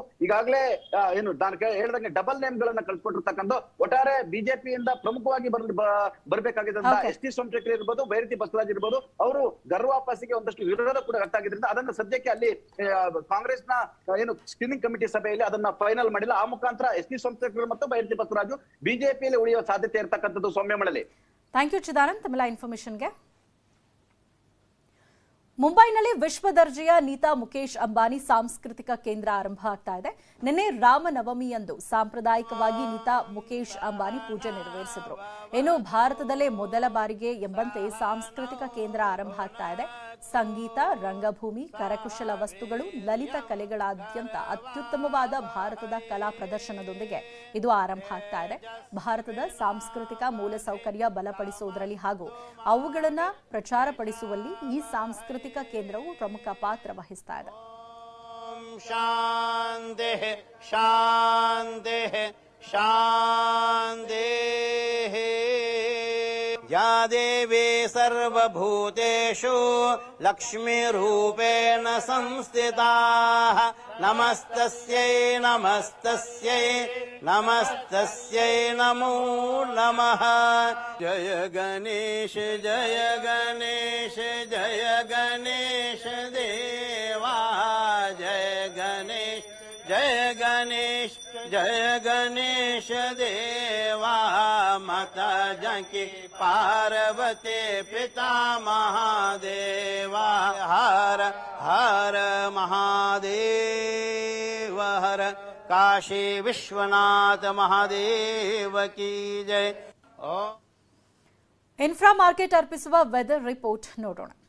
Speaker 7: ಈಗಾಗಲೇ ಆ, ಏನು ನಾನು ಕೇ- ಹೇಳ್ದಂಗೆ ಡಬಲ್ ನೇಮ್ ಗಳನ್ನ ಕಳ್ಸಿಕೊಟ್ಟಿರ್ತಕ್ಕಂಥ ಒಟ್ಟಾರೆ ಬಿಜೆಪಿಯಿಂದ ಪ್ರಮುಖವಾಗಿ ಬರ್ ಬ- ಬರ್ಬೇಕಾಗಿದ್ದಂತ
Speaker 1: Okay.
Speaker 7: ಎಸ್ ಟಿ ಸೋಮಶೇಖರ್ ಇರ್ಬೋದು ಬೈರತಿ ಬಸವರಾಜ್ ಇರ್ಬೋದು ಅವರು ಗರ್ವಾಪಾಸಿಗೆ ಒಂದಷ್ಟು ವಿರೋಧ ಕೂಡ ವ್ಯಕ್ತ ಆಗಿದ್ರಿಂದ ಅದನ್ನ ಸದ್ಯಕ್ಕೆ ಅಲ್ಲಿ ಆ, ಕಾಂಗ್ರೆಸ್ನ ಆ, ಏನು ಸ್ಕ್ರೀನಿಂಗ್ ಕಮಿಟಿ ಸಭೆಯಲ್ಲಿ ಅದನ್ನ ಫೈನಲ್ ಮಾಡಿಲ್ಲ ಆ ಮುಖಾಂತರ ಎಸ್ ಟಿ ಸೋಮಶೇಖರ್ ಮತ್ತು ಬೈರತಿ ಬಸವರಾಜು ಬಿಜೆಪಿಯಲ್ಲಿ ಉಳಿಯುವ ಸಾಧ್ಯತೆ ಇರತಕ್ಕಂಥದ್ದು ಸೌಮ್ಯ ಮಳಲಿ
Speaker 1: ಥ್ಯಾಂಕ್ ಯು ಚಿದಾನಂದ್ ತಮ್ಮೆಲ್ಲ ಇನ್ಫಾರ್ಮೇಶನ್ಗೆ ಮುಂಬೈನಲ್ಲಿ ವಿಶ್ವ ದರ್ಜೆಯ ನೀತಾ ಮುಖೇಶ್ ಅಂಬಾನಿ ಸಾಂಸ್ಕೃತಿಕ ಕೇಂದ್ರ ಆರಂಭ ಆಗ್ತಾ ಇದೆ ನಿನ್ನೆ ರಾಮನವಮಿಯಂದು ಸಾಂಪ್ರದಾಯಿಕವಾಗಿ ನೀತಾ ಮುಖೇಶ್ ಅಂಬಾನಿ ಪೂಜೆ ನೆರವೇರಿಸಿದ್ರು ಇನ್ನು ಭಾರತದಲ್ಲೇ ಮೊದಲ ಬಾರಿಗೆ ಎಂಬಂತೆ ಸಾಂಸ್ಕೃತಿಕ ಕೇಂದ್ರ ಆರಂಭ ಆಗ್ತಾ ಇದೆ ಸಂಗೀತ ರಂಗಭೂಮಿ ಕರಕುಶಲ ವಸ್ತುಗಳು ಲಲಿತ ಕಲೆಗಳಾದ್ಯಂತ ಅತ್ಯುತ್ತಮವಾದ ಭಾರತದ ಕಲಾ ಪ್ರದರ್ಶನದೊಂದಿಗೆ ಇದು ಆರಂಭ ಆಗ್ತಾ ಇದೆ ಭಾರತದ ಸಾಂಸ್ಕೃತಿಕ ಮೂಲಸೌಕರ್ಯ ಬಲಪಡಿಸುವುದರಲ್ಲಿ ಹಾಗೂ ಅವುಗಳನ್ನ ಪ್ರಚಾರಪಡಿಸುವಲ್ಲಿ ಈ ಸಾಂಸ್ಕೃತಿಕ ಕೇಂದ್ರವು ಪ್ರಮುಖ ಪಾತ್ರ ವಹಿಸ್ತಾ ಇದೆ
Speaker 8: शान्तिः शान्तिः शान्तिः या देवी सर्वभूतेषु लक्ष्मीरूपेण संस्थिताः नमस्तस्यै नमस्तस्यै नमस्तस्यै नमो नमः जय गणेश जय गणेश जय गणेश देवा जय गणेश जय गणेश जय गणेश देवा माता जंकी पार्वती पिता महादेवा हर हर महादेव हर काशी विश्वनाथ महादेव की जय ओ
Speaker 1: ಇನ್ಫ್ರಾ ಮಾರ್ಕೆಟ್ ಅರ್ಪಿಸುವ ವೆದರ್ ರಿಪೋರ್ಟ್ ನೋಡೋಣ